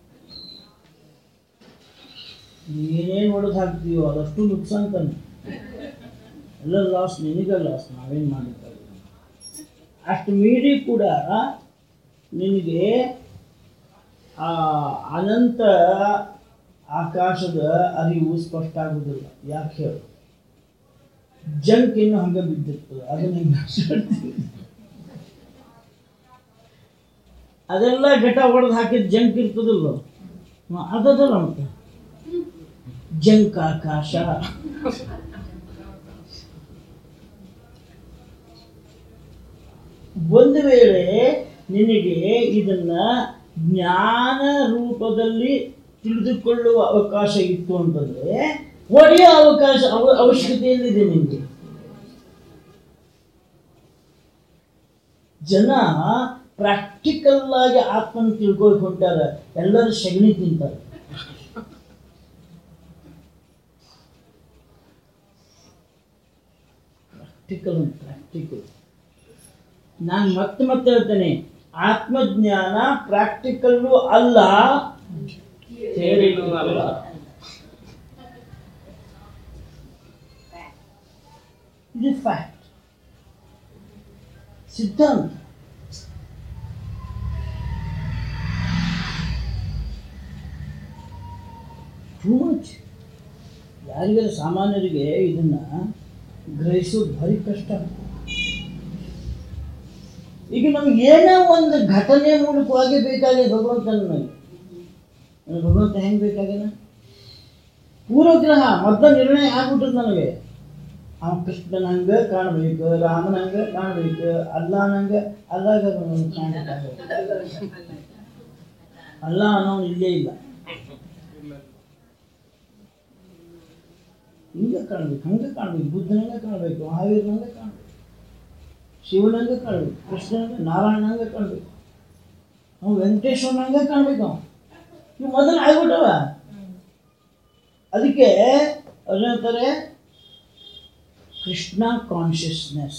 [SPEAKER 1] ಏನೇನು ಹೊಡೆದು ಹಾಕ್ತೀವೋ ಅದಷ್ಟು ನುಕ್ಸಾನ್ ತಾನೆ ಎಲ್ಲ ಲಾಸ್ ನಿನಗೆ ಲಾಸ್ ನಾವೇನು ಮಾಡಿದ್ದಾರೆ ಅಷ್ಟು ಮೀರಿ ಕೂಡ ನಿನಗೆ ಆ ಅನಂತ ಆಕಾಶದ ಅರಿವು ಸ್ಪಷ್ಟ ಆಗುವುದಿಲ್ಲ ಯಾಕೆ ಹೇಳು ಜಂಕ್ ಇನ್ನು ಹಂಗೆ ಬಿದ್ದಿರ್ತದೆ ಅದನ್ನ ಹಿಂಗೆ ಬಿಡ್ಸ್ಬಿಡ್ತೀವಿ. ಅದೆಲ್ಲ ಘಟ ಹೊಡೆದು ಹಾಕಿದ ಜಂಕ್ ಇರ್ತದಲ್ಲ ಹ, ಅದದಲ್ಲ ಮತ್ತೆ ಜಂಕ್ ಆಕಾಶ ಒಂದು ವೇಳೆ ನಿನಗೆ ಇದನ್ನ ಜ್ಞಾನ ರೂಪದಲ್ಲಿ ತಿಳಿದುಕೊಳ್ಳುವ ಅವಕಾಶ ಇತ್ತು ಅಂತಂದ್ರೆ ಒಡೆಯ ಅವಕಾಶ ಅವ ಅವಶ್ಯಕತೆ ಎಲ್ಲಿದೆ ನಿಮಗೆ ಜನ ಪ್ರಾಕ್ಟಿಕಲ್ ಆಗಿ ಆತ್ಮನ ತಿಳ್ಕೊಳಕ್ ಹೊಂಟಾರ ಎಲ್ಲರೂ ಸಗಣಿ ತಿಂತಾರೆ ಪ್ರಾಕ್ಟಿಕಲ್ ಪ್ರಾಕ್ಟಿಕಲ್ ನಾನು ಮತ್ತೆ ಮತ್ತೆ ಹೇಳ್ತೇನೆ ಆತ್ಮಜ್ಞಾನ ಪ್ರಾಕ್ಟಿಕಲ್ಲು ಅಲ್ಲ ಥಿಯರಿನೂ ಅಲ್ಲ ಇದು ಫ್ಯಾಕ್ಟ್ ಸಿದ್ಧಾಂತ ಯಾರಿಗಾದ್ರೆ ಸಾಮಾನ್ಯರಿಗೆ ಇದನ್ನ ಗ್ರಹಿಸೋದು ಭಾರಿ ಕಷ್ಟ ಈಗ ನಮ್ಗೆ ಏನೋ ಒಂದು ಘಟನೆ ಮೂಲಕವಾಗಿ ಬೇಕಾಗಿದೆ ಭಗವಂತ ನನಗೆ ನನಗೆ ಭಗವಂತ ಹೆಂಗೆ ಬೇಕಾಗ್ಯಾನ ಪೂರ್ವಗ್ರಹ ಮೊದಲ ನಿರ್ಣಯ ಆಗ್ಬಿಟ್ಟದ ನನಗೆ ಅವ ಕೃಷ್ಣನ ಹಂಗೆ ಕಾಣಬೇಕು ರಾಮನ ಹಂಗೆ ಕಾಣಬೇಕು ಅಲ್ಲಾನಂಗೆ ಅಲ್ಲಾಗ ಕಾಣಬೇಕಾಗ ಅಲ್ಲ ಅನ್ನೋನು ಇಲ್ಲೇ ಇಲ್ಲ ಹಿಂಗೆ ಕಾಣ್ಬೇಕು ಹಂಗೆ ಕಾಣ್ಬೇಕು ಬುದ್ಧನಂಗೆ ಕಾಣಬೇಕು ಮಹಾವೀರನಂಗೆ ಕಾಣಬೇಕು ಶಿವನಂಗೆ ಕಾಣ್ಬೇಕು ಕೃಷ್ಣನಂಗೆ ನಾರಾಯಣಂಗೆ ಕಾಣ್ಬೇಕು ಅವ್ನು ವೆಂಕಟೇಶ್ವರನಂಗೆ ಕಾಣ್ಬೇಕು ಅವ ಇವು ಮೊದಲು ಆಗ್ಬಿಟ್ಟವ ಅದಕ್ಕೆ ಅವ್ರು ಹೇಳ್ತಾರೆ ಕೃಷ್ಣ ಕಾನ್ಷಿಯಸ್ನೆಸ್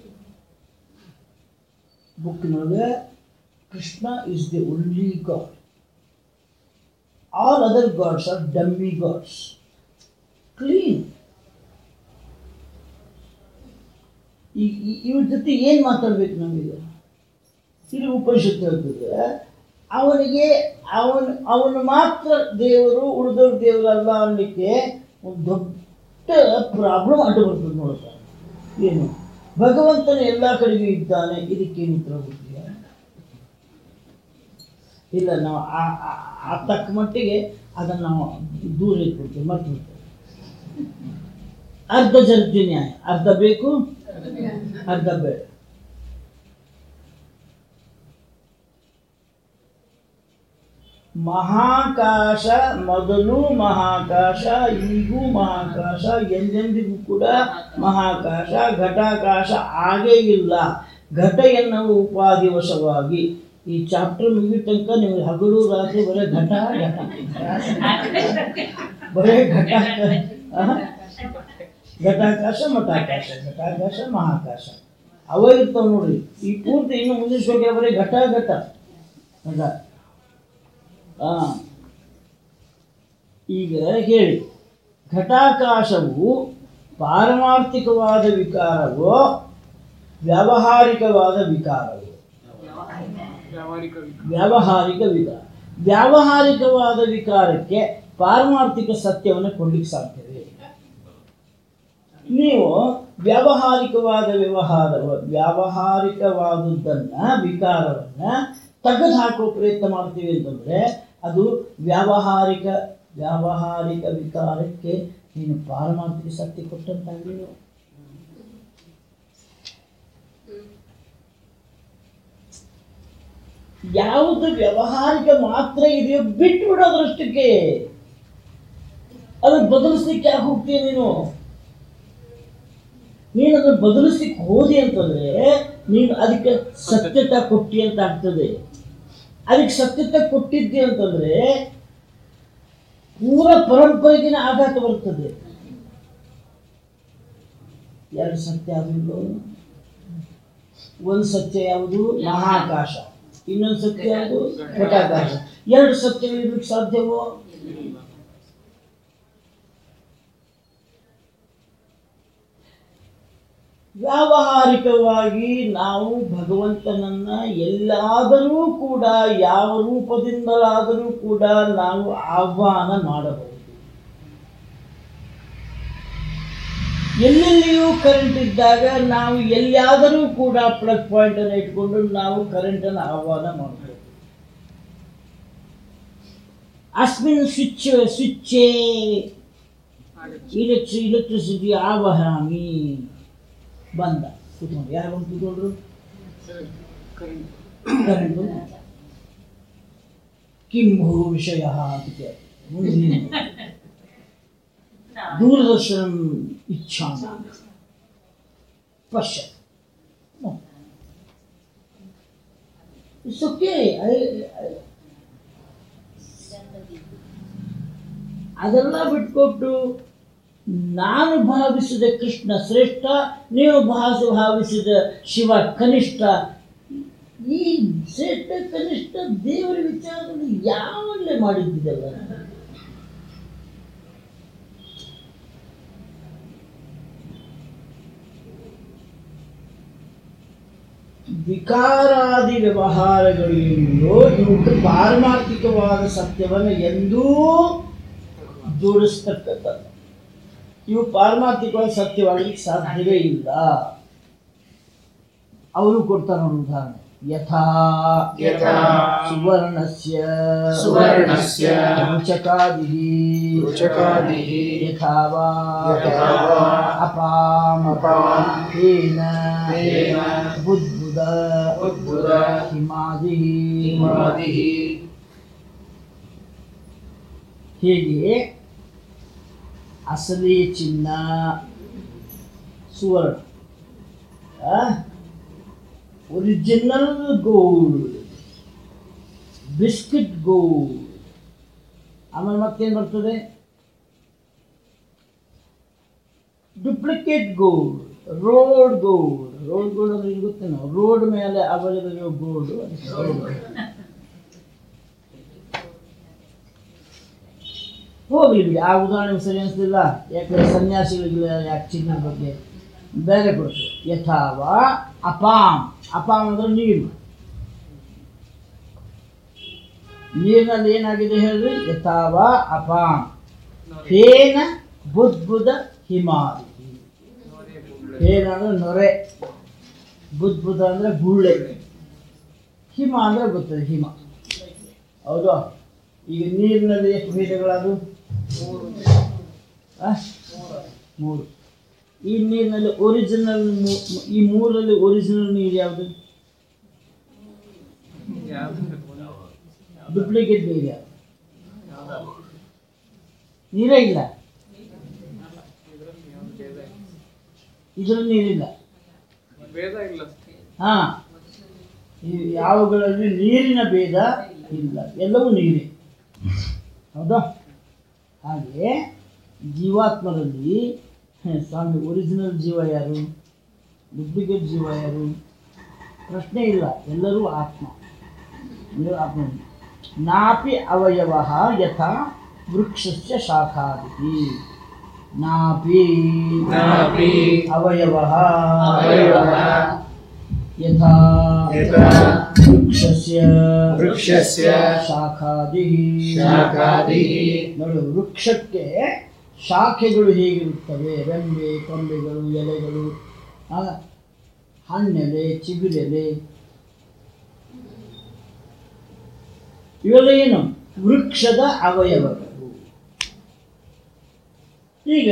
[SPEAKER 1] ಬುಕ್ನೊಳಗೆ Krishna is the only god all other gods are dummy gods clean ಈ ಈ- ಇವ್ರ ಜೊತೆ ಏನು ಮಾತಾಡ್ಬೇಕು ನಮಗೆ ಇಲ್ಲಿ ಉಪನಿಷತ್ತು ಹೇಳ್ತದೆ ಅವನಿಗೆ ಅವನು ಅವನು ಮಾತ್ರ ದೇವರು ಉಳಿದವ್ರ ದೇವರಲ್ಲ ಅನ್ನಲಿಕ್ಕೆ ಒಂದು ದೊಡ್ಡ ಪ್ರಾಬ್ಲಮ್ ಅಡ್ಡು ಬರ್ತದೆ ನೋಡ್ತಾರೆ ಏನು ಭಗವಂತನ ಎಲ್ಲ ಕಡೆಗೂ ಇದ್ದಾನೆ ಇದಕ್ಕೇನು ಉತ್ತರ ಕೊಡ್ತೀಯ ಇಲ್ಲ ನಾವು ಆ ಆ- ಆ ತಕ್ಕ ಮಟ್ಟಿಗೆ ಅದನ್ನು ನಾವು ದೂರ ಇಟ್ಬಿಡ್ತೀವಿ ಮರ್ತು ಬಿಡ್ತೇವೆ ಅರ್ಧ ಜರ್ಜಿ ನ್ಯಾಯ ಅರ್ಧ ಬೇಕು ಅರ್ಧ ಬೇಡ ಮಹಾಕಾಶ ಮೊದಲು ಮಹಾಕಾಶ ಈಗೂ ಮಹಾಕಾಶ ಎಂದೆಂದಿಗೂ ಕೂಡ ಮಹಾಕಾಶ ಘಟಾಕಾಶ ಆಗೇ ಇಲ್ಲ ಘಟ ಎನ್ನುವ ಉಪಾಧಿವಶವಾಗಿ ಈ ಚಾಪ್ಟರ್ ಮುಗಿದ ತನಕ ನೀವು ಹಗಲು ರಾತ್ರಿ ಬರೀ ಘಟ ಘಟ ಬರೇ ಘಟ ಆ? ಘಟಾಕಾಶ ಮಠಾಕಾಶ ಘಟಾಕಾಶ ಮಹಾಕಾಶ ಅವ ಇರ್ತಾವ ನೋಡ್ರಿ ಈ ಪೂರ್ತಿ ಇನ್ನು ಮುಂದಿನ ಬರೀ ಘಟ ಘಟ ಘಟ ಆ. ಈಗ ಹೇಳಿ ಘಟಾಕಾಶವು ಪಾರಮಾರ್ಥಿಕವಾದ ವಿಕಾರವೋ ವ್ಯಾವಹಾರಿಕವಾದ ವಿಕಾರವೋ
[SPEAKER 4] ವ್ಯಾವಹಾರಿಕ ವಿಕ-
[SPEAKER 1] ವ್ಯಾವಹಾರಿಕ ವಿಕಾರ ವ್ಯಾವಹಾರಿಕವಾದ ವಿಕಾರಕ್ಕೆ ಪಾರಮಾರ್ಥಿಕ ಸತ್ಯವನ್ನು ಕೊಡ್ಲಿಕ್ಕೆ ಸಾಧ್ಯವೇ ನೀವು ವ್ಯಾವಹಾರಿಕವಾದ ವ್ಯವಹಾರ ವ್ಯಾವಹಾರಿಕವಾದದ್ದನ್ನ ವಿಕಾರವನ್ನ ತೆಗೆದು ಹಾಕೋ ಪ್ರಯತ್ನ ಮಾಡ್ತೀವಿ ಅಂತಂದ್ರೆ ಅದು ವ್ಯಾವಹಾರಿಕ ವ್ಯಾವಹಾರಿಕ ವಿಕಾರಕ್ಕೆ ನೀನು ಪಾರಮಾರ್ಥಿಕ ಸತ್ಯ ಕೊಟ್ಟಂತಾಗಲಿ ನೀವು ಯಾವುದು ವ್ಯಾವಹಾರಿಕ ಮಾತ್ರ ಇದೆಯೋ ಬಿಟ್ಟು ಬಿಡೋದ್ರಷ್ಟಕ್ಕೆ ಅದನ್ನು ಬದಲಿಸ್ಲಿಕ್ಕೆ ಯಾಕೆ ಹೋಗ್ತೀಯ ನೀನು ನೀನು ಅದನ್ನು ಬದಲಿಸ್ಲಿಕ್ಕೆ ಹೋದಿ ಅಂತಂದ್ರೆ ನೀನು ಅದಕ್ಕೆ ಸತ್ಯತೆ ಕೊಟ್ಟಿ ಅಂತ ಆಗ್ತದೆ ಅದಕ್ಕೆ ಸತ್ಯತೆ ಕೊಟ್ಟಿದ್ದಿ ಅಂತಂದ್ರೆ ಪೂರ ಪರಂಪರೆಗಿನ ಆಘಾತ ಬರ್ತದೆ ಎರಡು ಸತ್ಯ ಆಗಿಲ್ಲ ಒಂದು ಸತ್ಯ ಯಾವುದು ಮಹಾಕಾಶ ಇನ್ನೊಂದು ಸತ್ಯ ಯಾವುದು ಘಟಾಕಾಶ ಎರಡು ಸತ್ಯ ಇರ್ಲಿಕ್ಕೆ ಸಾಧ್ಯವೋ ವ್ಯಾವಹಾರಿಕವಾಗಿ ನಾವು ಭಗವಂತನನ್ನ ಎಲ್ಲಾದರೂ ಕೂಡ ಯಾವ ರೂಪದಿಂದಲಾದರೂ ಕೂಡ ನಾವು ಆಹ್ವಾನ ಮಾಡಬಹುದು ಎಲ್ಲೆಲ್ಲಿಯೂ ಕರೆಂಟ್ ಇದ್ದಾಗ ನಾವು ಎಲ್ಲಿಯಾದರೂ ಕೂಡ ಪ್ಲಗ್ ಪಾಯಿಂಟ್ ಅನ್ನು ಇಟ್ಕೊಂಡು ನಾವು ಕರೆಂಟ್ ಅನ್ನು ಆಹ್ವಾನ ಮಾಡಬಹುದು ಅಸ್ಮಿನ್ ಸ್ವಿಚ್ ಸ್ವಿಚ್ಚೇ ಇಲೆಕ್ಟ್ರಿ ಇಲೆಕ್ಟ್ರಿಸಿಟಿ ಆವಹಾಮಿ ಬಂದ ಕೂತ್ಕೊಂಡು ಯಾರು ಬಂದು ಕೂತ್ಕೊಂಡ್ರು
[SPEAKER 4] ಕರೆಂಟ್
[SPEAKER 1] ಕರೆಂಟ್ ಬಂದ ಕಿಂ ಭೂ ವಿಷಯ ಅಂತ ಕೇಳಿ ಮುಂದಿನ ದೂರದರ್ಶನ ಇಚ್ಛಾ ಪಶ್ಯ ಇಟ್ಸ್ ಓಕೆ ಅದೆಲ್ಲ ಬಿಟ್ಕೊಟ್ಟು ನಾನು ಭಾವಿಸಿದ ಕೃಷ್ಣ ಶ್ರೇಷ್ಠ ನೀವು ಭಾಸ ಭಾವಿಸಿದ ಶಿವ ಕನಿಷ್ಠ ಈ ಶ್ರೇಷ್ಠ ಕನಿಷ್ಠ ದೇವರ ವಿಚಾರದಲ್ಲಿ ಯಾವಲ್ಲೇ ಮಾಡಿದ್ದಿದಲ್ಲ ವಿಕಾರಾದಿ ವ್ಯವಹಾರಗಳು ಏನಿದೆಯೋ ಇವಕ್ಕೆ ಪಾರಮಾರ್ಥಿಕವಾದ ಸತ್ಯವನ್ನು ಎಂದೂ ಜೋಡಿಸ್ತಕ್ಕಂಥದ್ದು ಇವು ಪಾರಮಾರ್ಥಿಕವಾಗಿ ಸತ್ಯವಾಗಲಿಕ್ಕೆ ಸಾಧ್ಯವೇ ಇಲ್ಲ ಅವರು ಕೊಡ್ತಾರೆ ನೋಡಿ ಉದಾಹರಣೆ ಯಥಾ
[SPEAKER 2] ಯಥಾ
[SPEAKER 1] ಸುವರ್ಣಸ್ಯ
[SPEAKER 2] ಸುವರ್ಣಸ್ಯ
[SPEAKER 1] ರುಚಕಾದಿಃ
[SPEAKER 2] ರುಚಕಾದಿಃ
[SPEAKER 1] ಯಥಾ ವಾ
[SPEAKER 2] ಯಥಾ ವಾ
[SPEAKER 1] ಅಪಾಂ
[SPEAKER 2] ಅಪಾಂ
[SPEAKER 1] ಹೇನ
[SPEAKER 2] ಹೇನ
[SPEAKER 1] ಬುದ್ಬುದ
[SPEAKER 2] ಉದ್ಭುತ
[SPEAKER 1] ಹಿಮಾದಿಃ
[SPEAKER 2] ಹಿಮಾದಿಃ
[SPEAKER 1] ಹೀಗೆ ಅಸಲಿ ಚಿನ್ನ ಸುವರ್ಣ ಒರಿಜಿನಲ್ ಗೋಲ್ಡ್ ಬಿಸ್ಕಿಟ್ ಗೋಲ್ಡ್ ಆಮೇಲೆ ಮತ್ತೇನು ಬರ್ತದೆ duplicate gold road gold road gold ಅಂದ್ರೆ ನಿಮ್ಗೆ ಗೊತ್ತೇನೋ ರೋಡ್ ಮೇಲೆ ಅವೈಲೇಬಲ್ ಇರೋ ಗೋಲ್ಡ್ ಹೋಗ್ಲಿ ಬಿಡಿ ಆ ಉದಾಹರಣೆ ಸರಿ ಅನಿಸ್ಲಿಲ್ಲ ಯಾಕಂದ್ರೆ ಸನ್ಯಾಸಿಗಳಿಗೆ ಯಾಕೆ ಚಿನ್ನದ ಬಗ್ಗೆ ಬೇರೆ ಕೊಡ್ತು ಯಥಾವ ಅಪಾಮ್ ಅಪಾಮ್ ಅಂದ್ರೆ ನೀರು ನೀರಿನಲ್ಲಿ ಏನಾಗಿದೆ ಹೇಳ್ರಿ ಯಥಾವ ಅಪಾಮ್ ಫೇನ ಬುದ್ಬುದ ಹಿಮಾದಿ ಫೇನ ಅಂದ್ರೆ ನೊರೆ ಬುದ್ಬುದ ಅಂದ್ರೆ ಗುಳ್ಳೆ ಹಿಮ ಅಂದ್ರೆ ಗೊತ್ತದೆ ಹಿಮ ಹೌದಾ ಈಗ ನೀರಿನಲ್ಲಿ ಎಷ್ಟು ಭೇದಗಳದು ಆ? ಮೂರು ಈ ನೀರಿನಲ್ಲಿ ಒರಿಜಿನಲ್ ಈ ಮೂರಲ್ಲಿ ಒರಿಜಿನಲ್ ನೀರು ಯಾವುದು ಡುಪ್ಲಿಕೇಟ್ ನೀರು ಯಾವುದು ನೀರೇ ಇಲ್ಲ ಇದರಲ್ಲಿ ನೀರಿಲ್ಲ
[SPEAKER 4] ಭೇದ ಇಲ್ಲ
[SPEAKER 1] ಹಾ ಈ ಯಾವುಗಳಲ್ಲಿ ನೀರಿನ ಭೇದ ಇಲ್ಲ ಎಲ್ಲವೂ ನೀರೇ ಹೌದಾ ಹಾಗೆ ಜೀವಾತ್ಮರಲ್ಲಿ ಹ, ಸ್ವಾಮಿ ಒರಿಜಿನಲ್ ಜೀವ ಯಾರು ಡುಪ್ಲಿಕೇಟ್ ಜೀವ ಯಾರು ಪ್ರಶ್ನೆ ಇಲ್ಲ ಎಲ್ಲರೂ ಆತ್ಮ ಎಲ್ಲರೂ ಆತ್ಮ ನಾಪಿ ಅವಯವ ಯಥಾ ವೃಕ್ಷಸ್ಯ ಶಾಖಾದಿ ನಾಪಿ
[SPEAKER 2] ನಾಪಿ
[SPEAKER 1] ಅವಯವ
[SPEAKER 2] ಅವಯವಃ
[SPEAKER 1] ಯಥಾ
[SPEAKER 2] ಯಥಾ
[SPEAKER 1] ವೃಕ್ಷಸ್ಯ
[SPEAKER 2] ವೃಕ್ಷಸ್ಯ
[SPEAKER 1] ಶಾಖಾದಿ
[SPEAKER 2] ಶಾಖಾದಿಃ
[SPEAKER 1] ನೋಡು ವೃಕ್ಷಕ್ಕೆ ಶಾಖೆಗಳು ಹೇಗಿರುತ್ತವೆ ರೆಂಬೆ ಕೊಂಬೆಗಳು ಎಲೆಗಳು ಆ, ಹಣ್ಣೆಲೆ ಚಿಗುರೆಲೆ ಇವೆಲ್ಲ ಏನು ವೃಕ್ಷದ ಅವಯವಗಳು ಈಗ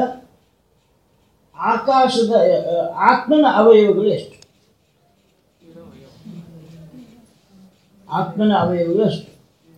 [SPEAKER 1] ಆಕಾಶದ ಆ, ಆತ್ಮನ ಅವಯವಗಳು ಎಷ್ಟು ಆತ್ಮನ ಅವಯವಗಳು ಅಷ್ಟು